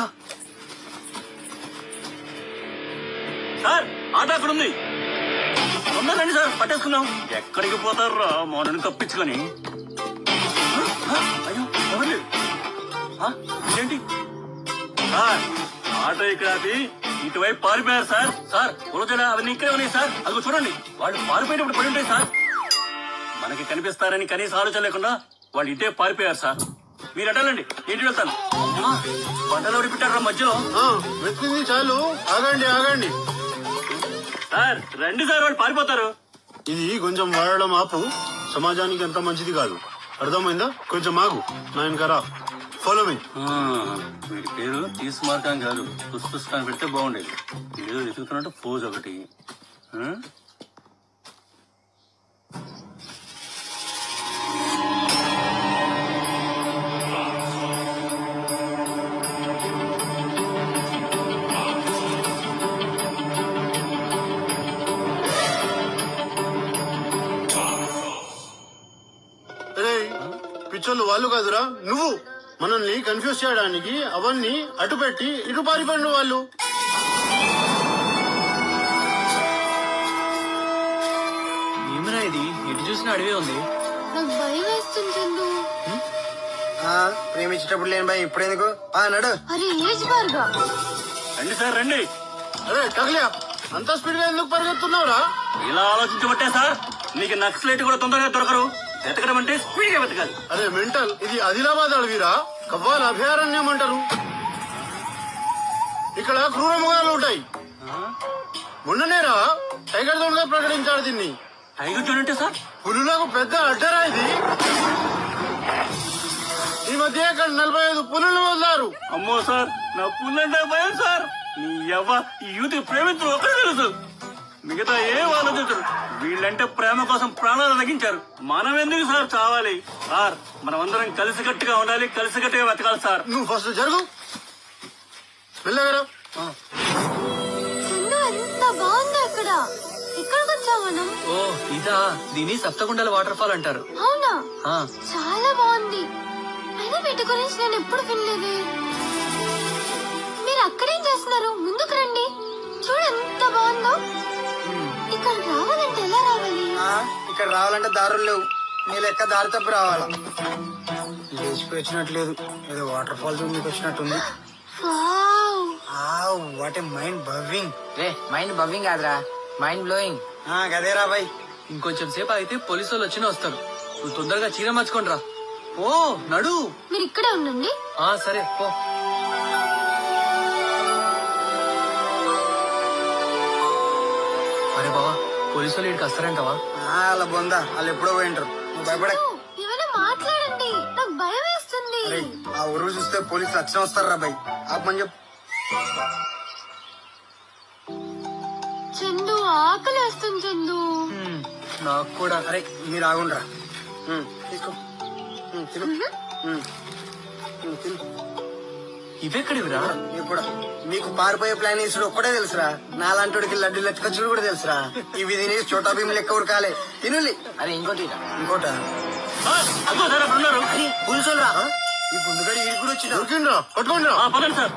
సార్ ఆటో అక్కడ ఉంది తొందరండి సార్ పట్టేసుకున్నాం ఎక్కడికి పోతారు మోనని తప్పించుకొని ఆ, అయ్యో ఎవరు ఆ, ఇదేంటి సార్ ఆటో ఇక్కడ ఆపి ఇటువైపు పారిపోయారు సార్ సార్ ఉలజన అవన్నీ ఇక్కడే ఉన్నాయి సార్ అది చూడండి వాళ్ళు పారిపోయేటప్పుడు పడి ఉంటాయి సార్ మనకి కనిపిస్తారని కనీస ఆలోచన లేకుండా వాళ్ళు ఇటే పారిపోయారు సార్ మీరు అటాలండి ఇంటికి వెళ్తాను అమ్మా, బండలో పెట్టారా మధ్యలో వెతికింది చాలు ఆగండి ఆగండి సార్ రండి సార్ వాళ్ళు పారిపోతారు ఇది కొంచెం వాడడం ఆపు సమాజానికి ఎంత మంచిది కాదు అర్థమైందా కొంచెం ఆగు నా వెనకరా ఫాలో మీ ఆ, వీడి పేరు తీసుమార్కాం కాదు పుష్పుష్కాన్ని పెడితే బాగుండేది ఏదో వెతుకుతున్నట్టు పోజ్ ఒకటి ఆ? అరే పిచ్చోళ్ళు వాళ్ళు కాదురా నువ్వు మనల్ని కన్ఫ్యూజ్ చేయడానికి అవన్నీ అటు పెట్టి ఇటు పారిపోండి వాళ్ళు ఏమిరా ఇది ఎటు చూసిన అడవే ఉంది నాకు భయం వేస్తుంది చందు ఆ, ప్రేమించేటప్పుడు లేని భయం ఇప్పుడెందుకు ఆ నడు అరే ఏజ్ బార్గా రండి సార్ రండి అరే టగలియా అంత స్పీడ్ గా ఎందుకు పరిగెత్తున్నావురా ఇలా ఆలోచించబట్టే సార్ నీకు నక్సలైట్ కూడా తొందరగా దొరకరు వెతకడం అంటే స్పీడ్ గా వెతకాలి అరే మెంటల్ ఇది ఆదిలాబాద్ అడవిరా కవ్వాల్ అభయారణ్యం అంటారు ఇక్కడ క్రూర మృగాలు ఉంటాయి మొన్ననేరా టైగర్ జోన్ గా ప్రకటించారు దీన్ని టైగర్ జోన్ అంటే సార్ పులులకు పెద్ద అడ్డరా ఇది ఈ మధ్య ఇక్కడ నలభై ఐదు పులులు వదిలారు అమ్మో సార్ నా పుల్లంటే భయం సార్ నీ యవ్వ ఈ యూత్ ప్రేమించడం ఒకరే తెలుసు మిగతా ఏం ఆలోచించరు వీళ్ళంటే ప్రేమ కోసం ప్రాణాలు తగ్గించారు మనం ఎందుకు సార్ చావాలి సార్ మనమందరం కలిసికట్టుగా ఉండాలి కలిసికట్టుగా వెతకాలి సార్ నువ్వు ఫస్ట్ జరుగు వెళ్ళగరా చందు ఎంత బాగుందో ఇక్కడ ఎక్కడికి వచ్చాం మనం ఓ ఇదా దీని సప్తకుండల వాటర్ ఫాల్ అంటారు అవునా ఆ, చాలా బాగుంది అయినా వీటి గురించి నేను ఎప్పుడు వినలేదే మీరు అక్కడేం చేస్తున్నారు ముందుకు రండి చూడు ఎంత బాగుందో ఇక్కడ రావాలంటే ఎలా రావాలి ఆ, ఇక్కడ రావాలంటే దారులు లేవు నీ లెక్క దారి తప్పు రావాలా లేచిపోయి వచ్చినట్లేదు ఏదో వాటర్ ఫాల్స్ మీకు వచ్చినట్టుంది wow what a mind bowing రే మైండ్ బవ్వింగ్ కాదురా మైండ్ బ్లోయింగ్ గదేరా బాయ్ ఇంకొంచెం సేపు అయితే పోలీసు వాళ్ళు వచ్చినా వస్తారు నువ్వు తొందరగా చీర మార్చుకోండి రా ఓ నడు మీరు ఇక్కడే ఉండండి ఆ సరే పో అరే బావా పోలీసు వాళ్ళు ఇక్కడికి వస్తారంటావా ఆ, అలా బొందా వాళ్ళు ఎప్పుడో పోయింటారు నువ్వు భయపడే ఏమైనా మాట్లాడండి నాకు భయం అరే ఆ ఊరు చూస్తే పోలీసులు వచ్చిన వస్తారా బాయ్ ఆపమని చెప్పు చందు ఆకలేస్తుంది చందు నాకు కూడా అరే మీరు ఆగుండ్రా ఉమ్, తీసుకో ఉమ్, తిను ఉమ్, ఉమ్, తిను ఇవెక్కడివిరా మీకు కూడా మీకు పారిపోయే ప్లాన్ వేసుడు ఒక్కడే తెలుసురా నాలాంటి లడ్డు లెక్కచ్చుడు కూడా తెలుసురా ఇవి తిని చోటా భీమ్ లెక్క ఉరకాలే తినులి అరే ఇంకోటి ఇంకోట అదిగో సార్ అక్కడ ఉన్నారు పోలీసులు రా ఈ గుండుగడి ఈడు కూడా వచ్చిన దొరికిండ్రా పట్టుకోండి ఆ, పదండి సార్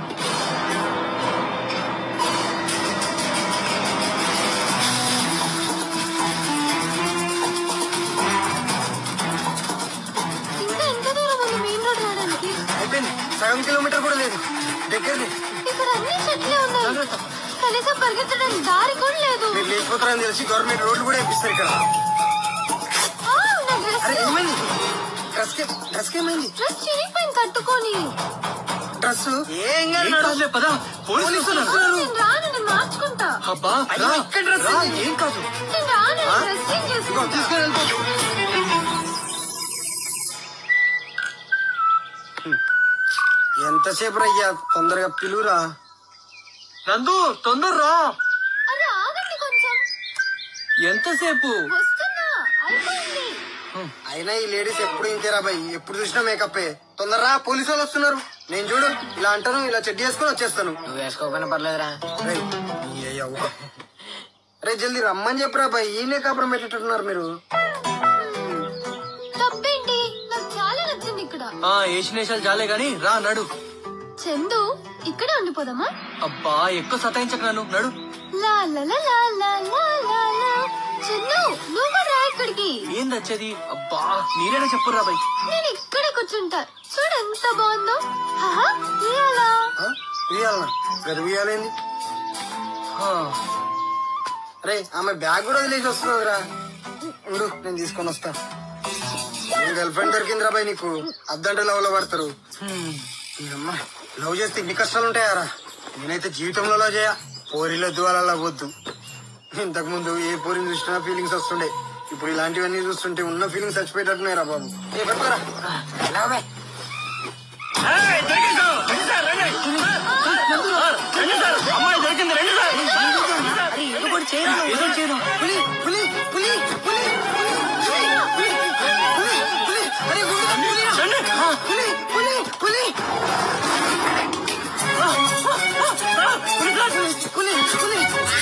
ఇంకా ఎంత దూరం ఉంది మెయిన్ రోడ్ రావడానికి అయిపోయింది సగం కిలోమీటర్ కూడా లేదు దగ్గరనే ఇక్కడ అన్ని చెట్లే ఉన్నాయి కనీసం పరిగెత్తడానికి దారి కూడా లేదు మీరు లేచిపోతారని తెలిసి గవర్నమెంట్ రోడ్లు కూడా వేపిస్తారు ఇక్కడ ఆ, నా డ్రెస్ అరే ఏమైంది డ్రెస్ కి డ్రెస్ కి ఏమైంది డ్రెస్ చిరిగిపోయింది కట్టుకొని డ్రెస్ ఏం కాదు ఏం మేడం. కాదులే, పద పోలీసులు వస్తున్నారు. నేను రాను నేను మార్చుకుంటా అబ్బా అయ్యో, రా. ఇక్కడ డ్రెస్ రా, ఏంది? ఏం కాదు నేను రాను నేను డ్రెస్ చేంజ్ చేసుకుంటా ఎంతసేపు రయ్యా తొందరగా పిలువురా నందు తొందర రా అరే ఆగండి కొంచెం ఎంతసేపు వస్తున్నా అయిపోయింది అయినా ఈ లేడీస్ ఎప్పుడు ఇంతేరా బాయ్ ఎప్పుడు చూసినా మేకప్పే తొందరరా పోలీసు వాళ్ళు వస్తున్నారు నేను చూడు ఇలా అంటాను ఇలా చెడ్డి చేసుకుని వచ్చేస్తాను నువ్వు వేసుకోకపోయినా పర్లేదురా రేయ్, ఏ అవ్వ. రే జల్దీ రమ్మని చెప్పరా బాయ్ ఈయనే కాపురం పెట్టేటట్టున్నారు మీరు తప్పేంటి నాకు చాలా నచ్చింది ఇక్కడ ఆ ఏషినేషాలు చాలే గాని రా నడు చందు ఇక్కడే ఉండిపోదామా అబ్బా ఎక్కువ సతాయించక నన్ను నడు లా లా లా లా లా లా లా లా. చందు నువ్వు కూడా రా ఇక్కడికి ఏం వచ్చేది అబ్బా మీరేనా చెప్పురా బాయ్ నేను ఇక్కడే కూర్చుంటా చూడు ఎంత బాగుందో హహ, ఇయ్యాలా? ఆ? ఇయ్యాలనా గది ఇయ్యాలేంది రే ఆమె బ్యాగ్ కూడా వదిలేసి వస్తున్నదిరా ఉండు నేను తీసుకొని వస్తా గర్ల్ ఫ్రెండ్ దొరికిందిరా బాయ్ నీకు అద్దంటే లవ్ లో పడతారు ఈ అమ్మ లవ్ చేస్తే ఇన్ని కష్టాలు ఉంటాయారా నేనైతే జీవితంలో లవ్ చేయ పోరిలో దువాలలో వద్దు ఇంతకు ముందు ఏ పోరిని చూసినా ఫీలింగ్స్ వస్తుండే ఇప్పుడు ఇలాంటివన్నీ చూస్తుంటే ఉన్న ఫీలింగ్స్ చచ్చిపోయేటట్టున్నాయి రా బాబు ఏ పట్టుకోరా ఏయ్, దొరికింది సార్. రండి సార్, రండి. సార్, రండి సార్. అమ్మాయి దొరికింది రండి సార్ ఏదో చేయను పులి పులి పులి పులి పులి పులి పులి పులి అరే గుండు పులి రండి. పులి పులి పులి పులి పులి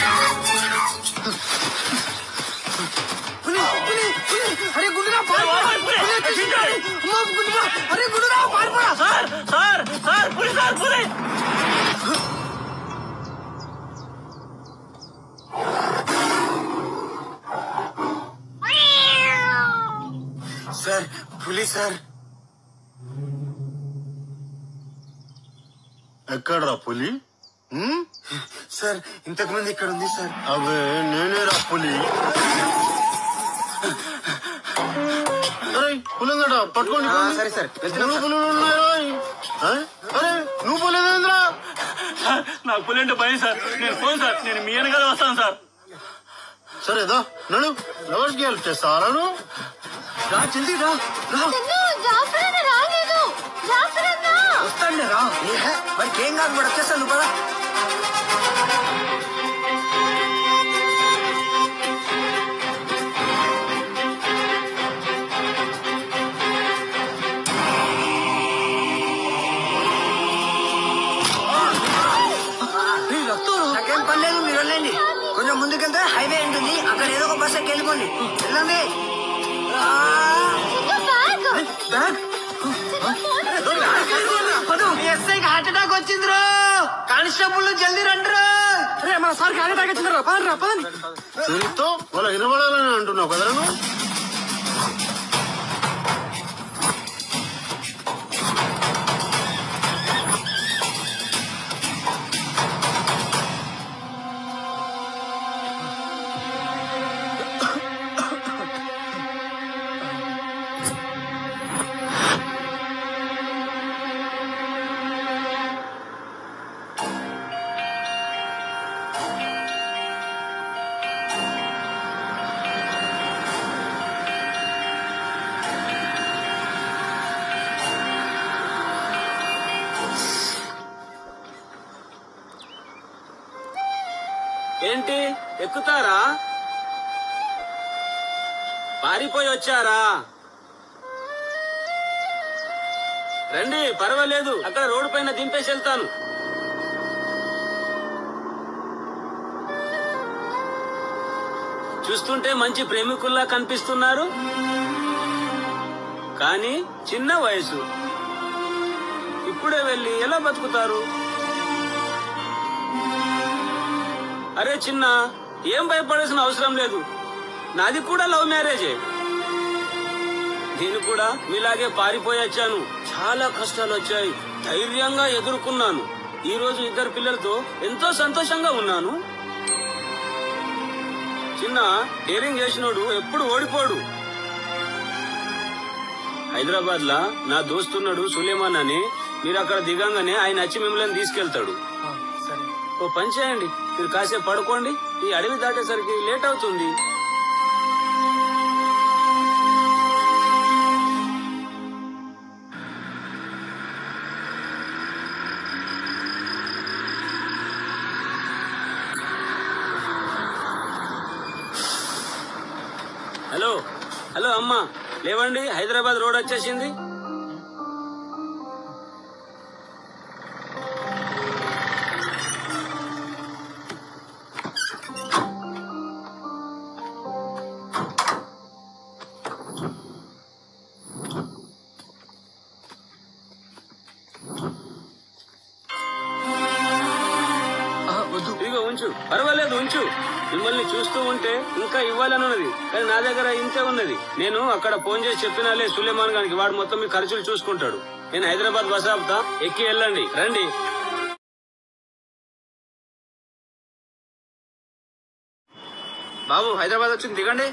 పులి పులి పులి అరే గుండురా పారిపోరా పులి, పులి వచ్చేసింది. అమ్మా, గుండురా అరే గుండురా పారిపోరా సార్ సార్ సార్ పులి సార్ పులి సార్ పులి సార్ ఎక్కడ్రా పులి ఉమ్? సార్ ఇంతకు ముందు ఇక్కడ ఉంది సార్ అవే నేనేరా పులి అరే పులిందట పట్టుకోండి ఆ, పులిని. సరే సార్ మూడు పులులు ఉన్నాయి రోయ్. ఆ? అరే నువ్వు పోలేదేంద్రా సార్ నాకు పులి అంటే భయం సార్ నేను ఫోన్ సార్ నేను మీ వెనకాల వస్తాను సార్ సరేదా నడు ఎవరికి హెల్ప్ చేస్తారా నువ్వు రా జల్దీ రా రా చందు జాఫర్ అన్న రాలేదు జాఫర్ అన్న వస్తాండే రా వాడికి ఏం కాదు వాడు వచ్చేస్తాను పదా ఏయ్, రక్తం రా. నాకేం పని లేదు మీరు వెళ్ళండి కొంచెం ముందుకెళ్తే హైవే ఉంటుంది అక్కడ ఏదో ఒక బస్ ఎక్కి వెళ్ళిపోండి వెళ్ళండి ఆ, చందు బ్యాగ్ బ్యాగ్ మీ ఎస్ఐకి హార్ట్ అటాక్ వచ్చింది రో కానిస్టేబుల్ జల్దీ రండి రో రే మన సార్కి హార్ట్ అటాక్ వచ్చింది రా పదండి రా పదండి దీంతో వాళ్ళ వినబడాలని అంటున్నావు కదరా నువ్వు ఏంటి ఎక్కుతారా పారిపోయి వచ్చారా రండి పర్వాలేదు అక్కడ రోడ్డు పైన దింపేసి వెళ్తాను చూస్తుంటే మంచి ప్రేమికుల్లా కనిపిస్తున్నారు కానీ చిన్న వయసు ఇప్పుడే వెళ్ళి ఎలా బతుకుతారు అరే చిన్న ఏం భయపడాల్సిన అవసరం లేదు నాది కూడా లవ్ మ్యారేజే నేను కూడా మీలాగే పారిపోయి వచ్చాను చాలా కష్టాలు వచ్చాయి ధైర్యంగా ఎదుర్కొన్నాను ఈ రోజు ఇద్దరు పిల్లలతో ఎంతో సంతోషంగా ఉన్నాను చిన్న డేరింగ్ చేసినోడు ఎప్పుడు ఓడిపోడు హైదరాబాద్ లా నా దోస్తున్నాడు సులేమాన్ అని మీరు అక్కడ దిగంగానే ఆయన వచ్చి మిమ్మల్ని తీసుకెళ్తాడు ఓ పని చేయండి మీరు కాసేపు పడుకోండి ఈ అడవి దాటేసరికి లేట్ అవుతుంది హలో హలో అమ్మా లేవండి హైదరాబాద్ రోడ్ వచ్చేసింది ఇదిగో ఉంచు పర్వాలేదు ఉంచు మిమ్మల్ని చూస్తూ ఉంటే ఇంకా ఇవ్వాలని ఉన్నది కానీ నా దగ్గర ఇంతే ఉన్నది నేను అక్కడ ఫోన్ చేసి చెప్పినాలే సులేమాన్ గారికి వాడు మొత్తం మీ ఖర్చులు చూసుకుంటాడు నేను హైదరాబాద్ బస్ ఆపుతా ఎక్కి వెళ్ళండి రండి బాబు హైదరాబాద్ వచ్చింది దిగండి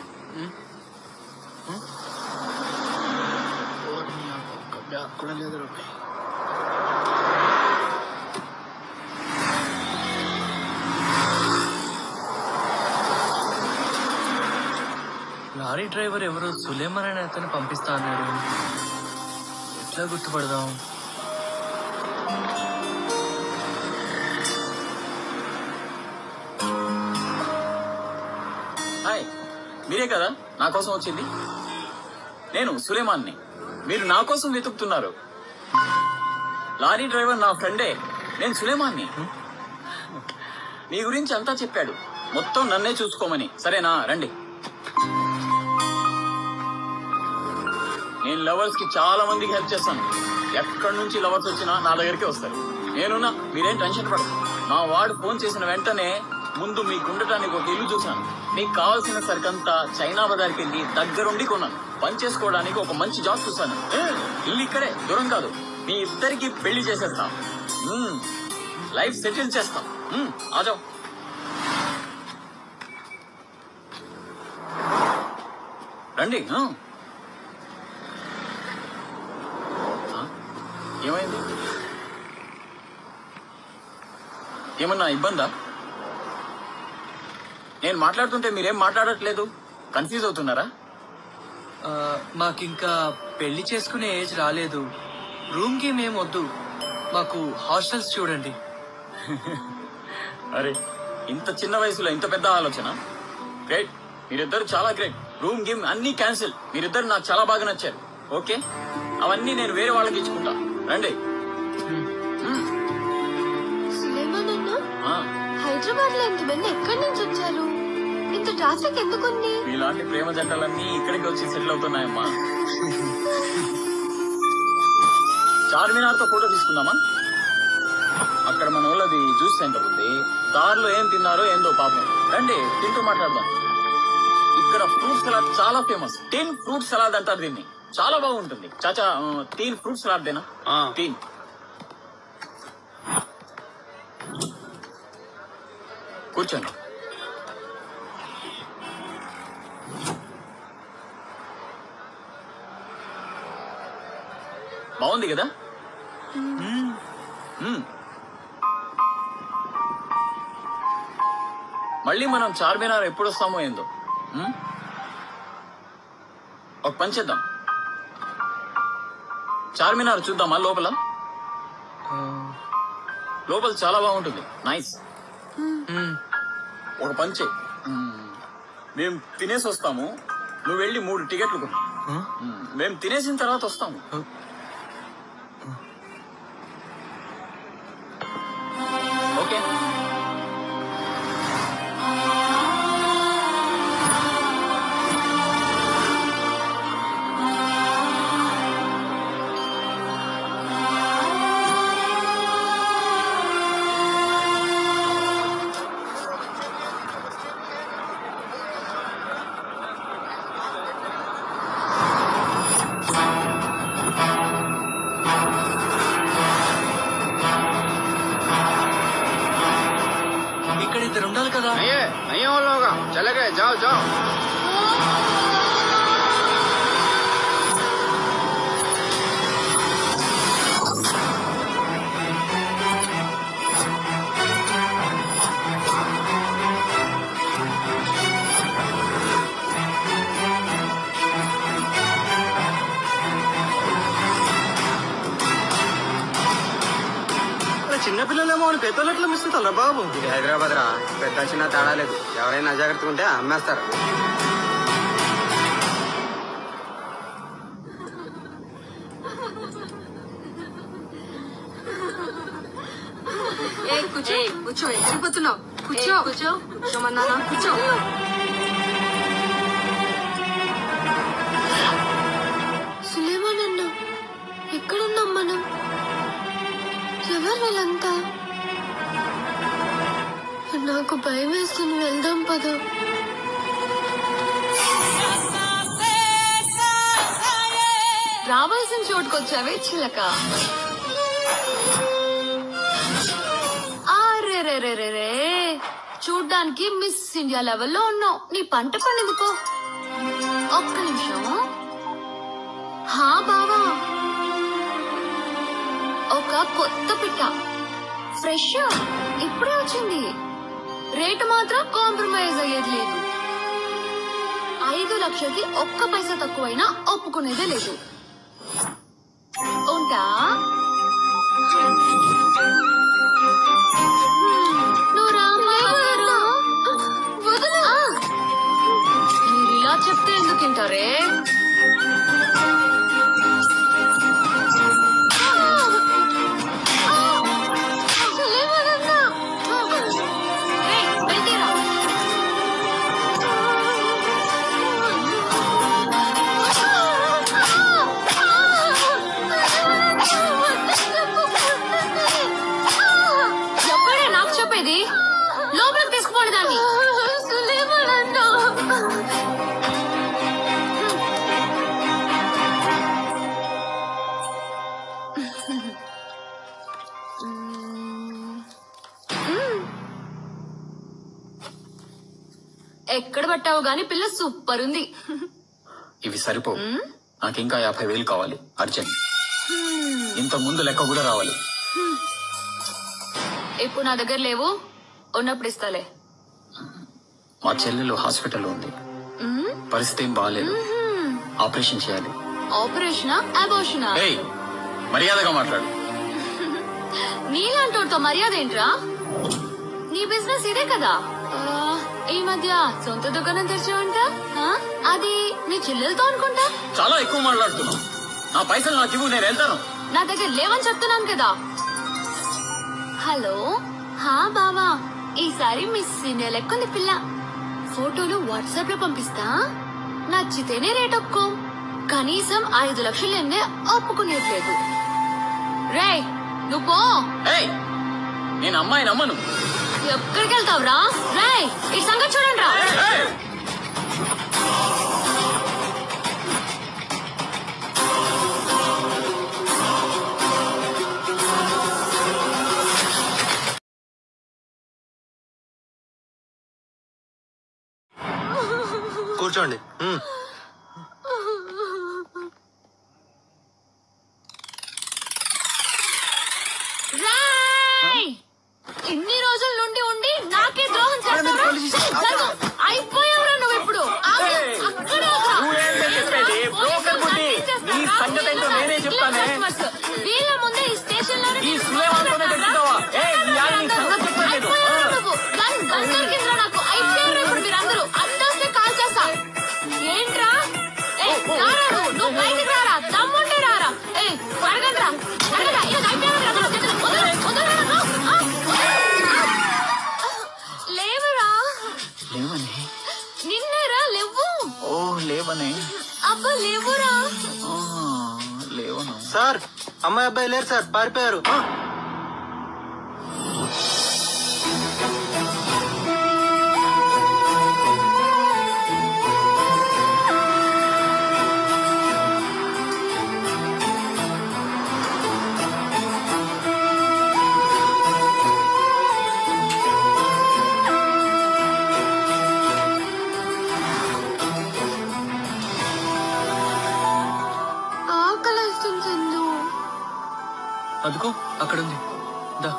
కూడా లేదు లారీ డ్రైవర్ ఎవరు సులేమన్ అనే అతను పంపిస్తా అన్నాడు ఎట్లా గుర్తుపడదాం హాయ్ మీరే కదా నా కోసం వచ్చింది నేను సులేమాన్ని మీరు నా కోసం వెతుకుతున్నారు లారీ డ్రైవర్ నా ఫ్రెండే నేను సులేమాన్ని మీ గురించి అంతా చెప్పాడు మొత్తం నన్నే చూసుకోమని సరేనా రండి నేను లవర్స్ కి చాలా మందికి హెల్ప్ చేస్తాను ఎక్కడి నుంచి లవర్స్ వచ్చినా నా దగ్గరికి వస్తారు నేనున్నా మీరేం టెన్షన్ పడదు మా వాడు ఫోన్ చేసిన వెంటనే ముందు మీకు ఉండటానికి ఒక ఇల్లు చూశాను మీకు కావాల్సిన సరికంతా చైనా బజార్కి వెళ్ళి దగ్గరుండి కొన్నాను పని చేసుకోవడానికి ఒక మంచి జాబ్ చూశాను ఏ, ఇల్లు ఇక్కడే దూరం కాదు మీ ఇద్దరికి పెళ్లి చేసేస్తాం మ్మ్. లైఫ్ సెటిల్ చేస్తాం మ్మ్. ఆజావ్ రండి ఆ. ఆ? ఏమైంది ఏమన్నా ఇబ్బందా నేను మాట్లాడుతుంటే మీరేం మాట్లాడట్లేదు కన్ఫ్యూజ్ అవుతున్నారా ఆ, మాకింకా పెళ్లి చేసుకునే ఏజ్ రాలేదు రూమ్ కి మేము వద్దు మాకు హాస్టల్స్ చూడండి అరే ఇంత చిన్న వయసులో ఇంత పెద్ద ఆలోచన గ్రేట్ మీరిద్దరు చాలా గ్రేట్ రూమ్ గిమ్ అన్ని క్యాన్సిల్ మీరిద్దరు నాకు చాలా బాగా నచ్చారు ఓకే అవన్నీ నేను వేరే వాళ్ళకి ఇచ్చుకుంటా రండి సులేమాన్ అన్న ఆ, హైదరాబాద్ లో ఇంతమంది ఎక్కడి నుంచి వచ్చారు ఇంత ట్రాఫిక్ ఎందుకుంది మీలాంటి ప్రేమ జంటలన్నీ ఇక్కడికి వచ్చి సెటిల్ అవుతున్నాయమ్మా చార్మినార్ తో ఫోటో తీసుకుందామా అక్కడ మన వాళ్ళది జ్యూస్ సెంటర్ ఉంది దారిలో ఏం తిన్నారో ఏందో పాపం రండి తింటూ మాట్లాడదాం ఇక్కడ ఫ్రూట్ సలాడ్ చాలా ఫేమస్ టీన్ ఫ్రూట్ సలాడ్ అంటారు దీన్ని చాలా బాగుంటుంది చాచా ఆ, తీన్ ఫ్రూట్ సలాడ్ దేనా తీన్ కూర్చోండి బాగుంది కదా మ్మ్. మళ్ళీ మనం చార్మినార్ ఎప్పుడు వస్తామో ఏందో మ్మ్? ఒక పని చేద్దాం చార్మినార్ చూద్దామా లోపల లోపల చాలా బాగుంటుంది నైస్ ఒక పని చెయ్యి మేము తినేసి వస్తాము నువ్వు వెళ్ళి మూడు టికెట్లు కొను మ్మ్. మేము తినేసిన తర్వాత వస్తాము ఓకే ఇక్కడ ఇద్దరు ఉండాలి కదా नहीं नहीं वो लोग चले गए जाओ जाओ చిన్న పిల్లలేమో అని పెద్దలు ఎట్లా మిస్ అవుతారా బాబు ఇది హైదరాబాద్ రా పెద్ద చిన్న తేడా లేదు ఎవరైనా అజాగ్రత్తగా ఉంటే అమ్మేస్తారు ఏ కూర్చో కూర్చో ఎక్కడిపోతున్నావు కూర్చో కూర్చో కూర్చోమన్నానా కూర్చో సులేమాన్ అన్న ఎక్కడున్నాం మనం ఎవరు వీళ్ళంతా నాకు భయం వేస్తుంది వెళ్దాం పద రావాల్సిన చోటుకు వచ్చావే చిలక రే చూడ్డానికి మిస్ ఇండియా లెవెల్లో ఉన్నావు నీ పంట పండిందికో ఒక్క నిమిషం హా బావా ఒక కొత్త పిట్ట ఫ్రెష్ ఇప్పుడే వచ్చింది రేటు మాత్రం కాంప్రమైజ్ అయ్యేది లేదు ఐదు లక్షలకి ఒక్క పైసా తక్కువైనా ఒప్పుకునేదే లేదు ఉంటా నువ్వు రామ్మా ఎవరు? వదలు. మీరు ఇలా చెప్తే ఎందుకు వింటారే ఏయ్, బయటికి రా. ఎవడే నాకు చెప్పేది లోపలికి తీసుకుపోండి దాన్ని ఎక్కడ పట్టావు గాని పిల్ల సూపర్ ఉంది ఇవి సరిపో నాకు ఇంకా యాభై వేలు కావాలి అర్జెంట్ ఇంత ముందు లెక్క కూడా రావాలి ఇప్పుడు నా దగ్గర లేవు ఉన్నప్పుడు ఇస్తాలే మా చెల్లెలు హాస్పిటల్లో ఉంది మ్మ్. పరిస్థితి ఏం బాగాలేదు మ్మ్. ఆపరేషన్ చేయాలి ఆపరేషనా అబోషనా ఏయ్ మర్యాదగా మాట్లాడు నీలాంటోడితో మర్యాద ఏంట్రా నీ బిజినెస్ ఇదే కదా ఆ, ఈ మధ్య సొంత దుకాణం తెరిచావంట ఆ? అది నీ చెల్లెలతో అనుకుంటా చాలా ఎక్కువ మాట్లాడుతున్నావు నా పైసలు నాకు ఇవ్వు నేను వెళ్తాను నా దగ్గర లేవని చెప్తున్నాను కదా హలో హా బావా ఈసారి మిస్ సీనియర్ లెక్కుంది పిల్ల ఫోటోలు వాట్సాప్ లో పంపిస్తా నచ్చితేనే రేట్ ఒప్పుకో కనీసం ఐదు లక్షలు ఎందే ఒప్పుకునేట్లేదు రే నువ్వు పో ఏయ్ నేను అమ్మాయి నమ్మను ఎక్కడికి వెళ్తావురా రే ఈ సంగతి చూడండి రా కూర్చోండి ఉమ్. రేయ్! ఇన్ని రోజుల నుండి ఉండి నాకే ద్రోహం చేస్తావా జరుగు. అయిపోయావురా నువ్వు ఇప్పుడు ఆగు. అక్కడే ఆగు. నువ్వేంటే చెప్పేది? బ్రోకర్ బుద్ధి. నీ సంగతి ఏంటో నేనే చెప్తానే. వీళ్ళ ముందే ఈ స్టేషన్ లో ఈ సులేమాన్తోనే తెచ్చుకోవా? ఏయ్, ఈ ఆడ నీ సంగతి చెప్పలేదు. ఆ. నాకు సార్ అమ్మాయి అబ్బాయి లేరు సార్ పారిపోయారు ఆకలిస్తుంది చందు అదుకో అక్కడుంది దా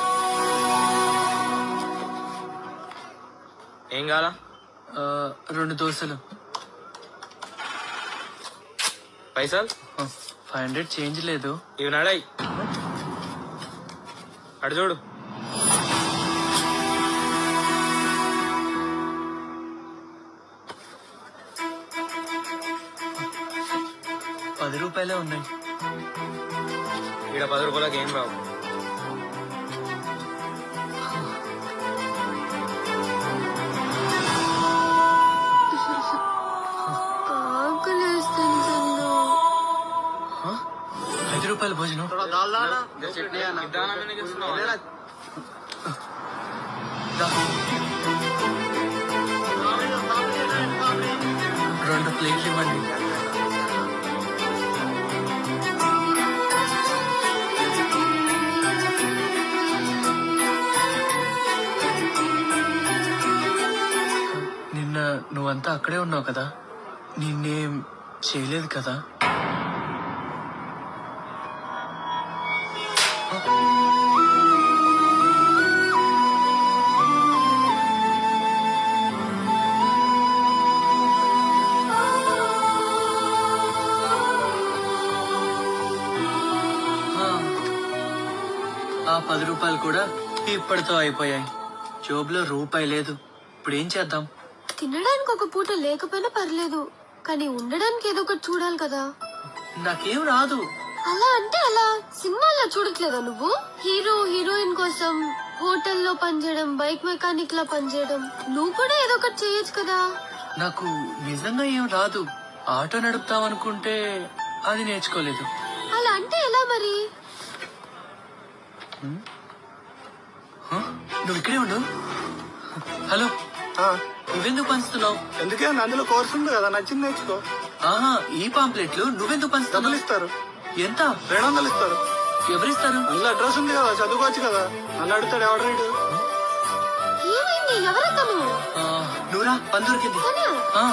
ఏం కావాలా ఆ, రెండు దోశలు పైసలు ఫైవ్ హండ్రెడ్ చేంజ్ లేదు ఇవి నడాయి అడు చూడు పది రూపాయలే ఉన్నాయి ఈడ పది రూపాయలకి ఏం రావు ఆకలిస్తుంది చందు ఐదు రూపాయల భోజనం దా. రెండు ప్లేట్లు ఇవ్వండి నిన్న నువ్వంతా అక్కడే ఉన్నావు కదా నిన్నేం చేయలేదు కదా ఆ, ఆ పది రూపాయలు కూడా ఇప్పటితో అయిపోయాయి జోబులో రూపాయి లేదు ఇప్పుడు ఏం చేద్దాం తినడానికి ఒక పూట లేకపోయినా పర్లేదు కానీ ఉండడానికి ఏదో ఒకటి చూడాలి కదా నాకేం రాదు అలా అంటే అలా సినిమాల్లో చూడట్లేదా నువ్వు హీరో హీరోయిన్ కోసం హోటల్లో పనిచేయడం బైక్ మెకానిక్ లా పనిచేయడం నువ్వు కూడా ఏదో ఒకటి చేయొచ్చు కదా నాకు నిజంగా ఏం రాదు ఆటో నడుపుతాం అనుకుంటే అది నేర్చుకోలేదు అలా అంటే ఎలా మరి హ? నువ్వు ఇక్కడే ఉండు హలో నువ్వెందుకు పంచుతున్నావు ఎందుకే అందులో కోర్సు ఉంది కదా నచ్చింది నేర్చుకో ఆహా ఈ పాంప్లెట్లు నువ్వెందుకు పంచుతున్నావు ఇస్తారు ఎంత రెండు వందలు ఇస్తారు ఎవరిస్తారు అందులో అడ్రస్ ఉంది కదా చదువుకోవచ్చు కదా నన్ను అడుగుతాడు ఎవడు రీడు ఏమైంది ఎవరతను ఆ, నువ్వురా పని దొరికింది ఆ,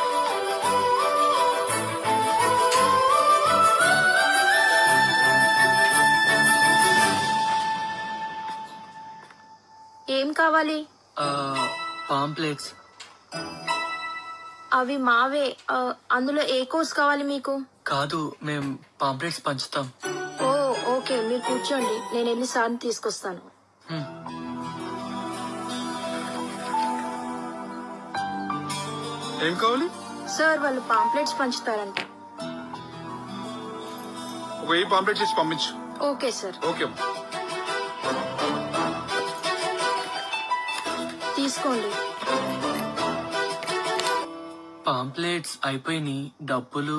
ఏం కావాలి ఆ, పాంప్లెట్స్ అవి మావే ఆ, అందులో ఏ కోర్స్ కావాలి మీకు కాదు మేం పాంప్లెట్స్ పంచుతాం ఓ ఓకే మీరు కూర్చోండి నేను వెళ్ళి సార్ని తీసుకొస్తాను హ్మ్. ఏం కావాలి సార్ వాళ్ళు పాంప్లెట్స్ పంచుతారంట ఒక వెయ్యి పాంప్లెట్ చేసి పంపించు ఓకే సార్ ఓకే తీసుకోండి పాంప్లెట్స్ అయిపోయినాయి డబ్బులు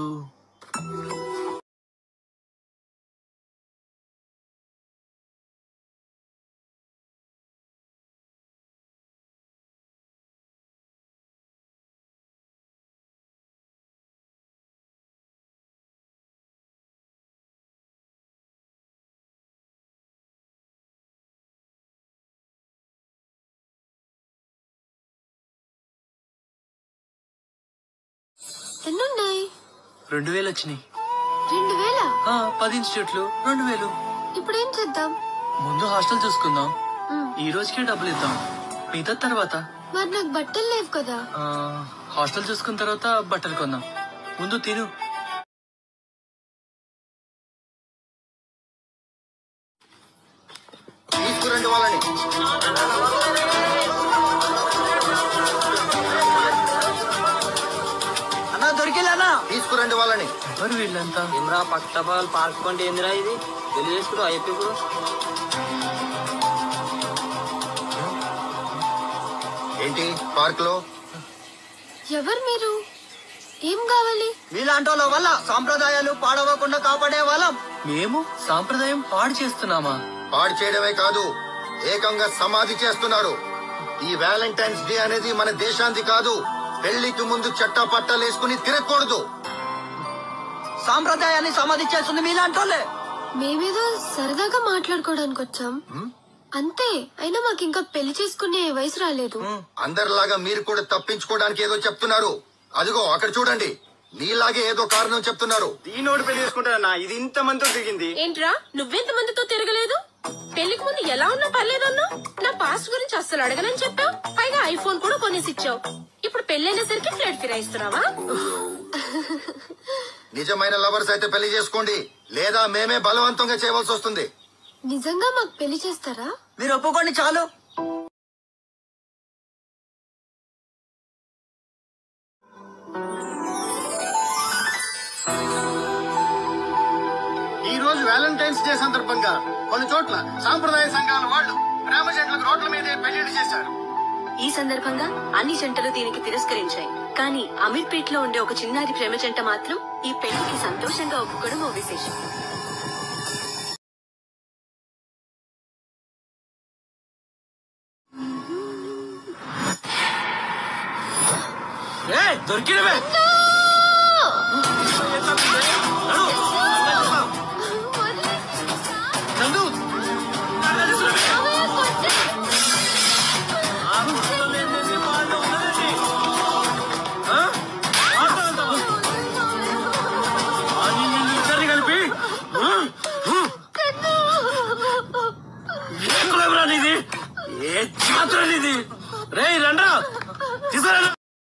ఎన్నున్నాయి రెండు వేలు వచ్చినాయి రెండు వేల ఆ, పది ఇన్స్టిట్యూట్లు రెండు వేలు ఇప్పుడు ఏం చేద్దాం ముందు హాస్టల్ చూసుకుందాం మ్, ఈ రోజుకే డబ్బులు ఇద్దాం మిగతా తర్వాత మరి నాకు బట్టలు లేవు కదా ఆ, హాస్టల్ చూసుకున్న తర్వాత బట్టలు కొందాం ముందు తిను తీసుకురండి వాళ్ళని అన్నా దొరికిందన్నా తీసుకురండి వాళ్ళని ఎవరు వీళ్ళంతా ఏమరా పక్క టపాలు పార్క్ కొంటే ఏందిరా ఇది పెళ్లి చేసుకుంటూ అయిపోయి ఇప్పుడు ఏంటి పార్క్ లో ఎవరు మీరు ఏం కావాలి మీలాంటి వాళ్ళ వల్ల సాంప్రదాయాలు పాడవకుండా కాపాడే వాళ్ళం మేము సాంప్రదాయం పాడు చేస్తున్నామా పాడు చేయడమే కాదు ఏకంగా సమాధి చేస్తున్నారు ఈ వ్యాలంటైన్స్ డే అనేది మన దేశానికి కాదు పెళ్లికి ముందు చట్టా పట్టాలేసుకుని తిరగకూడదు సాంప్రదాయాన్ని సమాధి చేస్తుంది మీలాంటోళ్ళే మేమేదో సరదాగా మాట్లాడుకోవడానికి వచ్చాం అంతే అయినా మాకు ఇంకా పెళ్లి చేసుకునే వయసు రాలేదు అందరిలాగా మీరు కూడా తప్పించుకోవడానికి ఏదో చెప్తున్నారు అదిగో అక్కడ చూడండి నీలాగే ఏదో కారణం చెప్తున్నారు దీనోడు పెళ్లి చేసుకుంటారన్నా ఇది ఇంత మందితో దిగింది ఏంట్రా నువ్వెంత మందితో తిరగలేదు పెళ్లికి ముందు ఎలా ఉన్నా పర్లేదన్నా నా పాస్ట్ గురించి అస్సలు అడగనని చెప్పావు పైగా ఐఫోన్ కూడా కొనేసి ఇచ్చావు ఇప్పుడు పెళ్ళైనసరికి ఫ్లడ్ ఫిరాయిస్తున్నావా నిజమైన లవర్స్ అయితే పెళ్లి చేసుకోండి లేదా మేమే బలవంతంగా చేయవలసి వస్తుంది నిజంగా మాకు పెళ్లి చేస్తారా మీరు ఒప్పుకోండి చాలు ఈ రోజు వ్యాలంటైన్స్ డే సందర్భంగా కొన్ని చోట్ల సాంప్రదాయ సంఘాల వాళ్ళు ప్రేమ జంటలకు రోడ్ల మీదే పెళ్లిళ్ళు చేశారు ఈ సందర్భంగా అన్ని జంటలు దీనికి తిరస్కరించాయి కానీ అమీర్పేట్ లో ఉండే ఒక చిన్నారి ప్రేమ జంట మాత్రం ఈ పెళ్లికి సంతోషంగా ఒప్పుకోవడం ఓ విశేషం దొరికినవే ఇద్దరిని కలిపి ఏ కులమరా నీది ఏ జాతర నీది రే రండ్రా తీసుకురా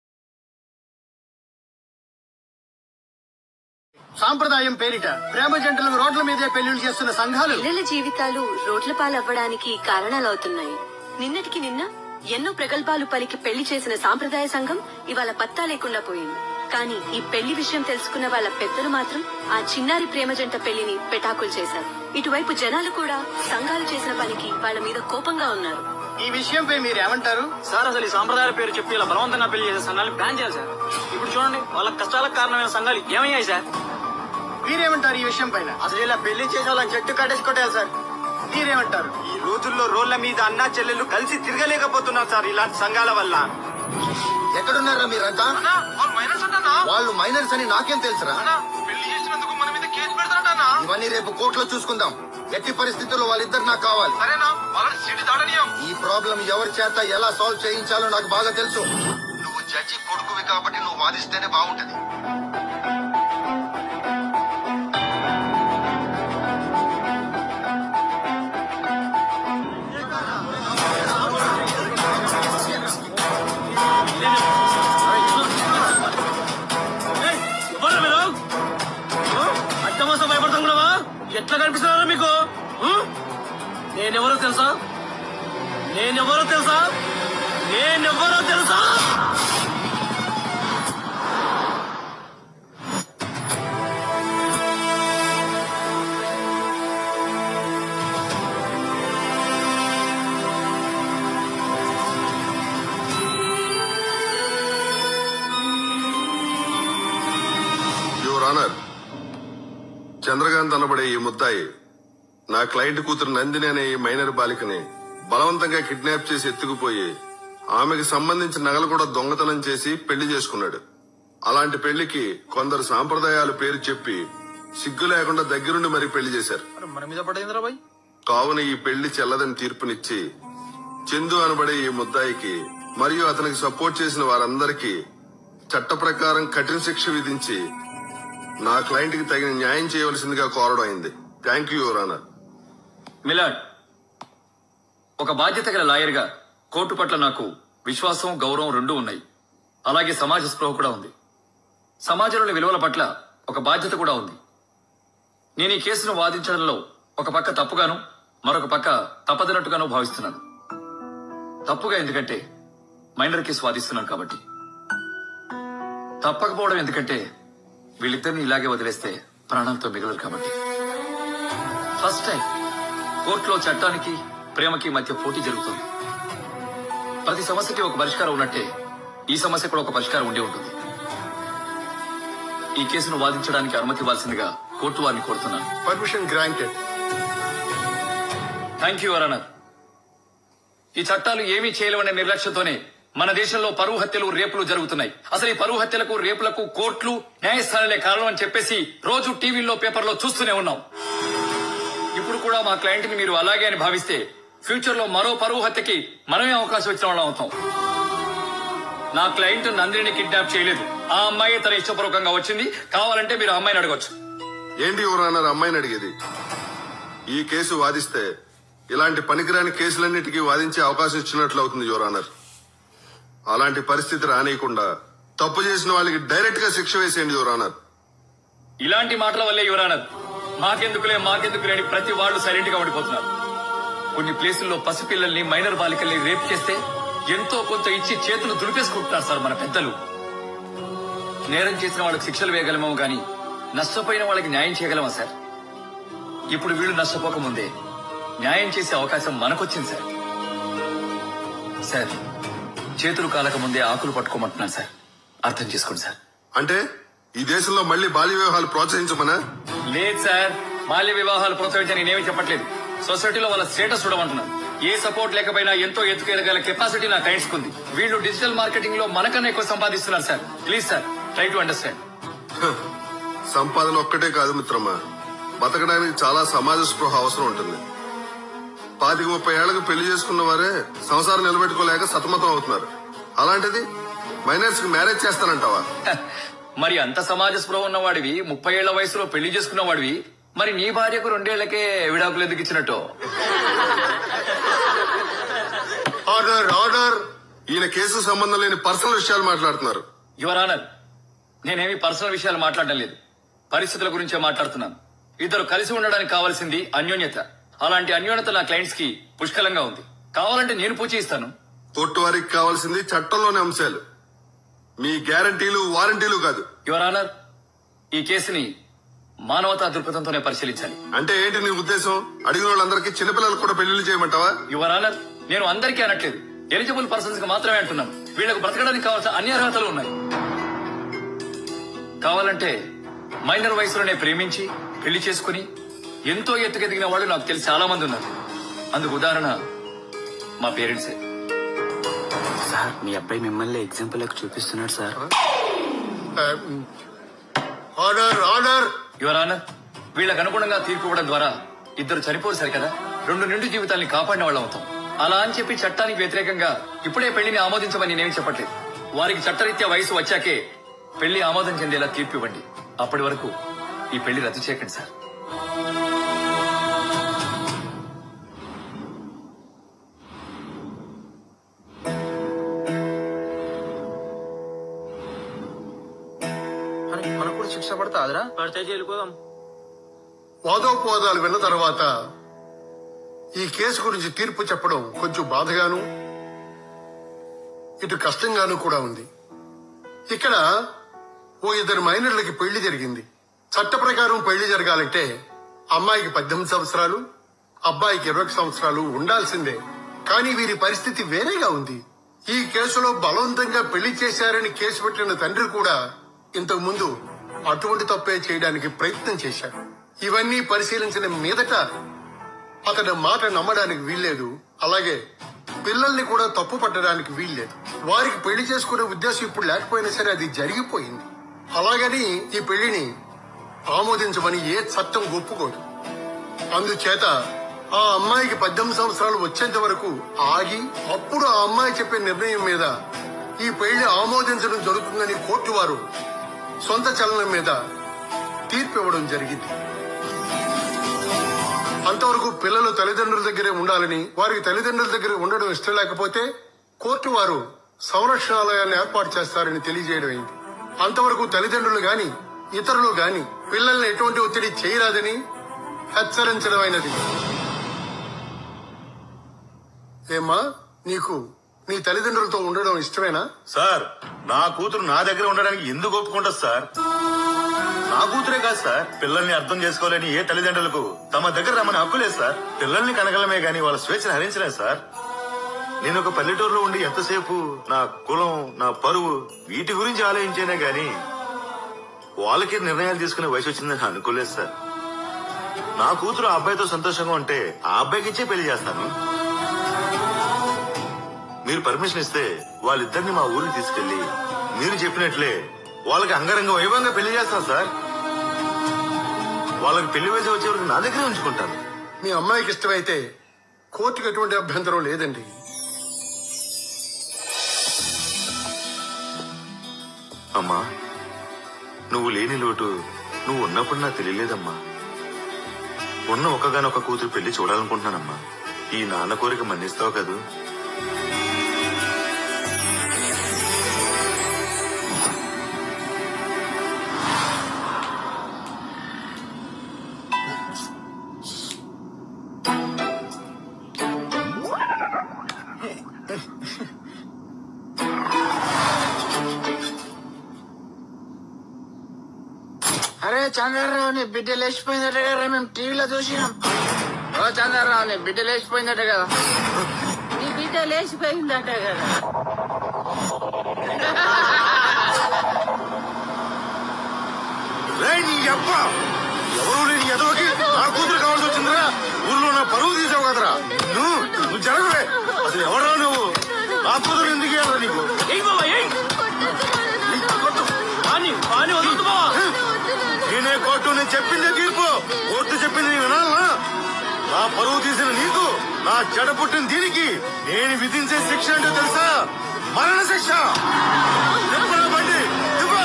సాంప్రదాయం పేరిట ప్రేమ జంటలకు రోడ్ల మీదే పెళ్లిళ్ళు చేస్తున్న సంఘాలు పిల్లల జీవితాలు రోడ్ల పాలవ్వడానికి కారణాలవుతున్నాయి నిన్నటికి నిన్న ఎన్నో ప్రగల్భాలు పలికి పెళ్లి చేసిన సాంప్రదాయ సంఘం ఇవాళ పత్తా లేకుండా పోయింది కానీ ఈ పెళ్లి విషయం తెలుసుకున్న వాళ్ళ పెద్దలు మాత్రం ఆ చిన్నారి ప్రేమ జంట పెళ్లిని పెటాకులు చేశారు ఇటువైపు జనాలు కూడా సంఘాలు చేసిన పనికి వాళ్ళ మీద కోపంగా ఉన్నారు ఈ విషయంపై మీరు ఏమంటారు సార్ అసలు ఈ సాంప్రదాయాల పేరు చెప్పి ఇలా బలవంతంగా పెళ్లి చేసే సంఘాలను బ్యాన్ చేయాలి సార్ ఇప్పుడు చూడండి వాళ్ళ కష్టాలకు కారణమైన సంఘాలు ఏమయ్యాయి సార్ మీరేమంటారు ఈ విషయం పైన అసలు ఇలా పెళ్లి చేసే వాళ్ళని చెట్టు కట్టేసుకోవట్లేదు సార్ మీరేమంటారు ఈ రోజుల్లో రోడ్ల మీద అన్నా చెల్లెళ్ళు కలిసి తిరగలేకపోతున్నారు సార్ ఇలాంటి సంఘాల వల్ల ఎక్కడున్నారా మీరంతా వాళ్ళు మైనర్స్ అని నాకేం తెలుసురా ఇవన్నీ రేపు కోర్టులో చూసుకుందాం ఎట్టి పరిస్థితుల్లో వాళ్ళిద్దరు నాకు కావాలి ఈ ప్రాబ్లం ఎవరి చేత ఎలా సాల్వ్ చేయించాలో నాకు బాగా తెలుసు నువ్వు జడ్జి కొడుకువి కాబట్టి నువ్వు వాదిస్తేనే బాగుంటది ఎవరు మీరు అడ్డమోసం భయపడతాం కూడా ఎట్లా కనిపిస్తున్నారా మీకు ఆ? నేనెవరో తెలుసా నేనెవరో తెలుసా నేనెవరో తెలుసా యువర్ ఆనర్ చంద్రకాంత్ అనబడే ఈ ముద్దాయి నా క్లయింట్ కూతురు నందిని అనే ఈ మైనర్ బాలికని బలవంతంగా కిడ్నాప్ చేసి ఎత్తుకుపోయి ఆమెకి సంబంధించిన నగలు కూడా దొంగతనం చేసి పెళ్లి చేసుకున్నాడు అలాంటి పెళ్లికి కొందరు సాంప్రదాయాలు పేరు చెప్పి సిగ్గు లేకుండా దగ్గరుండి మరీ పెళ్లి చేశారు మన మీద పడేంద్రా బాయ్ కావున ఈ పెళ్లి చెల్లదని తీర్పునిచ్చి చందు అనబడే ఈ ముద్దాయికి మరియు అతనికి సపోర్ట్ చేసిన వారందరికీ చట్ట ప్రకారం కఠిన శిక్ష విధించి నా క్లయింట్ కి తగిన న్యాయం చేయవలసిందిగా కోరడం అయింది thank you your honour milord ఒక బాధ్యత గల లాయర్గా కోర్టు పట్ల నాకు విశ్వాసం గౌరవం రెండూ ఉన్నాయి అలాగే సమాజ స్పృహ కూడా ఉంది సమాజంలోని విలువల పట్ల ఒక బాధ్యత కూడా ఉంది నేను ఈ కేసును వాదించడంలో ఒక పక్క తప్పుగాను మరొక పక్క తప్పదనట్టుగాను భావిస్తున్నాను తప్పుగా ఎందుకంటే మైనర్ కేసు వాదిస్తున్నాను కాబట్టి తప్పకపోవడం ఎందుకంటే వీళ్ళిద్దరిని ఇలాగే వదిలేస్తే ప్రాణాలతో మిగలరు కాబట్టి ఫస్ట్ టైం కోర్టులో చట్టానికి ప్రేమకి మధ్య పోటీ జరుగుతుంది ప్రతి సమస్యకి ఒక పరిష్కారం ఉన్నట్టే ఈ సమస్య కూడా ఒక పరిష్కారం ఉండి ఉంటుంది ఈ కేసును వాదించడానికి అనుమతి ఇవ్వాల్సిందిగా కోర్టు వారిని కోరుతున్నాను permission granted thank you honour ఈ చట్టాలు ఏమీ చేయలేవనే నిర్లక్ష్యంతోనే మన దేశంలో పరువు హత్యలు రేపులు జరుగుతున్నాయి అసలు ఈ పరువు హత్యలకు రేపులకు కోర్టులు న్యాయస్థానాలే కారణం అని చెప్పేసి రోజు టీవీల్లో పేపర్లో చూస్తూనే ఉన్నాం ఇప్పుడు కూడా మా క్లయింట్ ని మీరు అలాగే అని భావిస్తే ఫ్యూచర్ లో మరో పరువు హత్యకి మనమే అవకాశం ఇచ్చిన వాళ్ళం అవుతాం నా క్లయింట్ నందిని కిడ్నాప్ చేయలేదు ఆ అమ్మాయి తన ఇష్టపూర్వకంగా వచ్చింది కావాలంటే మీరు ఆ అమ్మాయిని అడగొచ్చు ఏంటి ఎవరన్నారు అమ్మాయిని అడిగేది ఈ కేసు వాదిస్తే ఇలాంటి పనికిరాని కేసులన్నిటికీ వాదించే అవకాశం ఇచ్చినట్లు అవుతుంది యువరానర్ అలాంటి పరిస్థితి రానియకుండా తప్పు చేసిన వాళ్ళకి డైరెక్ట్ గా శిక్ష వేసేయండి యువరానర్ ఇలాంటి మాటల వల్లే యువరానర్ మాకెందుకులే మాకెందుకులే అని ప్రతి వాళ్ళు సైలెంట్ గా ఉండిపోతున్నారు కొన్ని ప్లేసుల్లో పసిపిల్లల్ని మైనర్ బాలికల్ని రేప్ చేస్తే ఎంతో కొంత ఇచ్చి చేతులు దులిపేసుకుంటున్నారు సార్ మన పెద్దలు నేరం చేసిన వాళ్ళకి శిక్షలు వేయగలమో గాని నష్టపోయిన వాళ్ళకి న్యాయం చేయగలమా సార్ ఇప్పుడు వీళ్ళు నష్టపోకముందే న్యాయం చేసే అవకాశం మనకొచ్చింది సార్ సార్ చేతులు కాలక ముందే ఆకులు పట్టుకోమంటున్నాను సార్ అర్థం చేసుకోండి సార్ అంటే ఈ దేశంలో మళ్ళీ బాల్య వివాహాలు ప్రోత్సహించమనా లేదు సార్ బాల్య వివాహాలు ప్రోత్సహించని నేనేమి చెప్పట్లేదు సొసైటీలో వాళ్ళ స్టేటస్ చూడమంటున్నాను ఏ సపోర్ట్ లేకపోయినా ఎంతో ఎత్తుకెదగల కెపాసిటీ నా క్లయింట్స్ కుంది వీళ్ళు డిజిటల్ మార్కెటింగ్ లో మనకన్నా ఎక్కువ సంపాదిస్తున్నారు sir please sir try to understand హ, సంపాదన ఒక్కటే కాదు మిత్రమా బతకడానికి చాలా సమాజ స్పృహ అవసరం ఉంటుంది పాతిక ముప్పై ఏళ్లకు పెళ్లి చేసుకున్న వారే సంసారం నిలబెట్టుకోలేక సతమతం అవుతున్నారు అలాంటిది మైనర్స్ కి మ్యారేజ్ చేస్తానంటావా మరి అంత సమాజ స్పృహ ఉన్నవాడివి ముప్పై ఏళ్ల వయసులో పెళ్లి చేసుకున్న వాడివి మరి నీ భార్యకు రెండేళ్లకే విడాకులు ఎందుకు ఇచ్చినట్టు ఆర్డర్ ఆర్డర్ ఈయన కేసు సంబంధం లేని పర్సనల్ విషయాలు మాట్లాడుతున్నారు యువర్ ఆనర్ నేనేమి పర్సనల్ విషయాలు మాట్లాడడం లేదు పరిస్థితుల గురించే మాట్లాడుతున్నాను ఇద్దరు కలిసి ఉండడానికి కావాల్సింది అన్యోన్యత అలాంటి అన్యోన్యత నా క్లయింట్స్ కి పుష్కలంగా ఉంది కావాలంటే నేను పూచి ఇస్తాను కోర్టు వారికి కావాల్సింది చట్టంలోని అంశాలు మీ గ్యారంటీలు వారంటీలు కాదు యువర్ ఆనర్ ఈ కేసుని మానవతా దృక్పథంతోనే పరిశీలించాలి అంటే ఏంటి నీ ఉద్దేశం అడిగిన వాళ్ళందరికీ చిన్నపిల్లలకు కూడా పెళ్లిళ్ళు చేయమంటావా యువర్ ఆనర్ నేను అందరికీ అనట్లేదు ఎలిజిబుల్ పర్సన్స్ కి మాత్రమే అంటున్నాను వీళ్ళకు బ్రతకడానికి కావాల్సిన అన్ని అర్హతలు ఉన్నాయి కావాలంటే మైనర్ వయసులోనే ప్రేమించి పెళ్లి చేసుకుని ఎంతో ఎత్తుకెదిగిన వాళ్ళు నాకు తెలిసి చాలా మంది ఉన్నారు అందుకు ఉదాహరణ మా పేరెంట్సే సార్ మీ అబ్బాయి మిమ్మల్ని ఎగ్జాంపుల్ చూపిస్తున్నాడు sir order order your honour వీళ్ళకు అనుగుణంగా తీర్పు ఇవ్వడం ద్వారా ఇద్దరు చనిపోరు సరి కదా రెండు నిండు జీవితాల్ని కాపాడిన వాళ్ళం అవుతాం అలా అని చెప్పి చట్టానికి వ్యతిరేకంగా ఇప్పుడే పెళ్లిని ఆమోదించమని నేనేమి చెప్పట్లేదు వారికి చట్టరీత్యా వయసు వచ్చాకే పెళ్లి ఆమోదం చెందేలా తీర్పు ఇవ్వండి అప్పటి వరకు ఈ పెళ్లి రద్దు చేయకండి సార్ అని మనకు కూడా శిక్ష పడతాదిరా పడితే జైలుకోదాం వాదోపవాదాలు విన్న తర్వాత ఈ కేసు గురించి తీర్పు చెప్పడం కొంచెం బాధగాను ఇటు కష్టంగాను కూడా ఉంది ఇక్కడ ఓ ఇద్దరు మైనర్లకి పెళ్లి జరిగింది చట్ట ప్రకారం పెళ్లి జరగాలంటే అమ్మాయికి పద్దెనిమిది సంవత్సరాలు అబ్బాయికి ఇరవై సంవత్సరాలు ఉండాల్సిందే కానీ వీరి పరిస్థితి వేరేగా ఉంది ఈ కేసులో బలవంతంగా పెళ్లి చేశారని కేసు పెట్టిన తండ్రి కూడా ఇంతకు ముందు అటువంటి తప్పే చేయడానికి ప్రయత్నం చేశారు ఇవన్నీ పరిశీలించిన మీదట అతని మాట నమ్మడానికి వీల్లేదు అలాగే పిల్లల్ని కూడా తప్పు పట్టడానికి వీల్లేదు వారికి పెళ్లి చేసుకునే ఉద్దేశం ఇప్పుడు లేకపోయినా సరే అది జరిగిపోయింది అలాగని ఈ పెళ్లిని ఆమోదించమని ఏ చట్టం ఒప్పుకోదు అందుచేత ఆ అమ్మాయికి పద్దెనిమిది సంవత్సరాలు వచ్చేంత వరకు ఆగి అప్పుడు ఆ అమ్మాయి చెప్పే నిర్ణయం మీద ఈ పెళ్లి ఆమోదించడం జరుగుతుందని కోర్టు వారు సొంత చలనం మీద తీర్పు ఇవ్వడం జరిగింది అంతవరకు పిల్లలు తల్లిదండ్రుల దగ్గరే ఉండాలని వారికి తల్లిదండ్రుల దగ్గర ఉండడం ఇష్టం లేకపోతే కోర్టు వారు సంరక్షణాలయాన్ని ఏర్పాటు చేస్తారని తెలియజేయడం అయింది అంతవరకు తల్లిదండ్రులు గాని ఇతరులు గాని పిల్లల్ని ఎటువంటి ఒత్తిడి చేయరాదని హెచ్చరించడమైనది ఏమ్మా నీకు నీ తల్లిదండ్రులతో ఉండడం ఇష్టమేనా సార్ నా కూతురు నా దగ్గర ఉండడానికి ఎందుకు ఒప్పుకుంటుంది సార్ నా కూతురే కాదు సార్ పిల్లల్ని అర్థం చేసుకోలేని ఏ తల్లిదండ్రులకు తమ దగ్గర రమ్మని హక్కు లేదు సార్ పిల్లల్ని కనగలమే గాని వాళ్ళ స్వేచ్ఛను హరించలేదు సార్ నేను ఒక పల్లెటూరులో ఉండి ఎంతసేపు నా కులం నా పరువు వీటి గురించి ఆలోచించేనే గాని వాళ్ళకి నిర్ణయాలు తీసుకునే వయసు వచ్చిందని అనుకోలేదు సార్ నా కూతురు ఆ అబ్బాయితో సంతోషంగా ఉంటే ఆ అబ్బాయికి ఇచ్చే పెళ్లి చేస్తాను మీరు పర్మిషన్ ఇస్తే వాళ్ళిద్దరిని మా ఊరికి తీసుకెళ్లి మీరు చెప్పినట్లే వాళ్ళకి అంగరంగ వైభవంగా పెళ్లి చేస్తాను సార్ వాళ్ళకి పెళ్లి వయసు వచ్చే వరకు నా దగ్గరే ఉంచుకుంటాను మీ అమ్మాయికి ఇష్టమైతే కోర్టుకు ఎటువంటి అభ్యంతరం లేదండి అమ్మా నువ్వు లేని లోటు నువ్వు ఉన్నప్పుడు నాకు తెలియలేదమ్మా ఉన్న ఒక్కగానొక్క కూతురు పెళ్లి చూడాలనుకుంటున్నానమ్మా ఈ నాన్న కోరిక మన్నిస్తావు కదూ అరే చంద్రరావు నీ బిడ్డ లేచిపోయిందట కదా మేము టీవీలో చూసినాం ఓ చంద్రరావు నీ బిడ్డ లేచిపోయిందట కదా నీ బిడ్డ లేచిపోయిందట కదా రేయ్ నీ అబ్బ ఎవరు లేని ఎదవకి నా కూతురు కావాల్సి వచ్చిందిరా ఊర్లో నా పరువు తీసావు కదరా నువ్వు నువ్వు జరగవే అసలు ఎవరా నువ్వు నా కూతురు ఎందుకు ఇవ్వాలా నీకు నేనే కోర్టు నేను చెప్పిందే తీర్పు కోర్టు చెప్పింది నీ వినాలనా నా పరువు తీసిన నీకు నా చెడ పుట్టిన దీనికి నేను విధించే శిక్ష అంటే తెలుసా మరణ శిక్ష తిప్పురా బండి తిప్పు.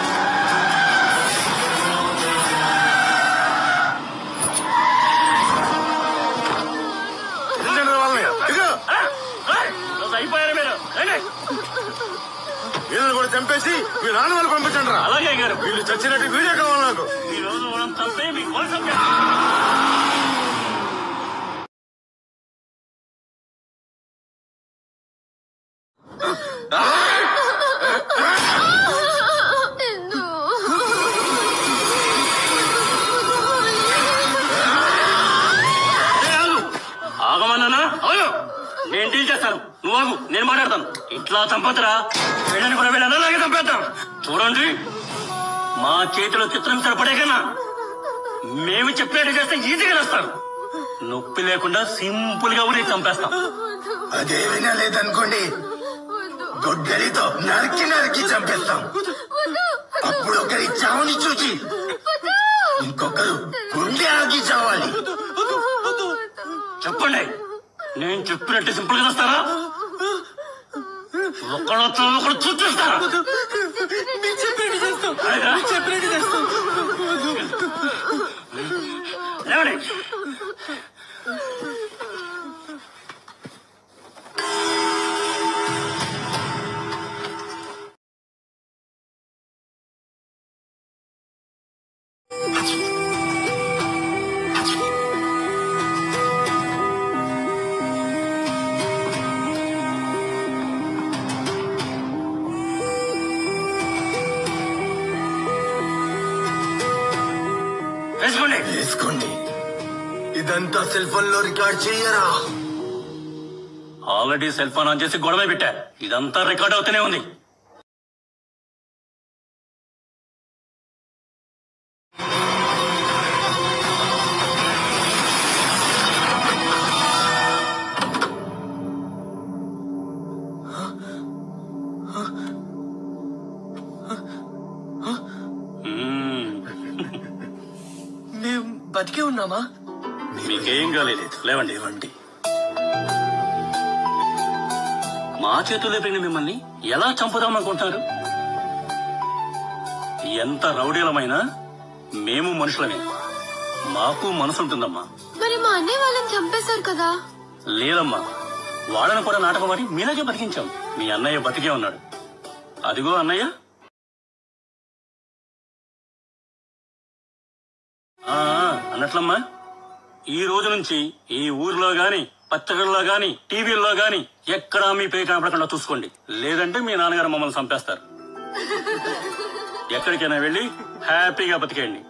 నిల్చండి రా వాళ్ళని. ఇదిగో. అయిపోయారు మీరు రండి. వీళ్ళని కూడా చంపేసి మీ నాన్న వాళ్ళు పంపించండి రా అలాగే గారు వీళ్ళు చచ్చినట్టు వీడియో కావాలి నాకు ఈ రోజు మనం చంపే మీకు వాళ్ళు చంపే ఆగమన్నానా అవును నేను డీల్ చేస్తాను నువ్వు ఆగు నేను మాట్లాడతాను ఇట్లా చంపదురా వీళ్ళని కూడా వీళ్ళని అలాగే చంపేద్దాం చూడండి మా చేతిలో చిత్రం సరిపడే కన్నా మేము చెప్పినట్టు చేస్తే ఈజీగా వేస్తాను నొప్పి లేకుండా సింపుల్ గా ఊరి చంపేస్తాం అదే వినలేదనుకోండి గొడ్డలితో నరికి నరికి చంపేస్తాం అప్పుడు ఒకరి చావుని చూసి ఇంకొకరు గుండె ఆగి చావాలి చెప్పండి నేను చెప్పినట్టు సింపుల్ గా చేస్తారా ఒకళ్ళతో ఒకరు చూపిస్తారా లేవండి వేసుకోండి వేసుకోండి ఇదంతా సెల్ ఫోన్ లో రికార్డ్ చెయ్యరా ఆల్రెడీ సెల్ ఫోన్ ఆన్ చేసి గొడవ పెట్టా ఇదంతా రికార్డ్ అవుతూనే ఉంది మేం బతికే ఉన్నామా మీకేం కాలేదు లేవండి ఇవ్వండి మా చేతుల్లో పెరిగిన మిమ్మల్ని ఎలా చంపుదాం అనుకుంటున్నారు ఎంత రౌడీలమైనా మేము మనుషులమే మాకు మనసు ఉంటుందమ్మా మరి మా అన్నయ్య వాళ్ళని చంపేశారు కదా లేదమ్మా వాళ్ళను కూడా నాటకం ఆడి మీలాగే బతికించాం మీ అన్నయ్య బతికే ఉన్నాడు అదిగో అన్నయ్య ఆ, అన్నట్లమ్మా ఈ రోజు నుంచి ఈ ఊర్లో గాని పచ్చగల్లో గాని టీవీల్లో గాని ఎక్కడా మీ పేరు కనపడకుండా చూసుకోండి లేదంటే మీ నాన్నగారు మమ్మల్ని చంపేస్తారు ఎక్కడికైనా వెళ్ళి హ్యాపీగా బతికేయండి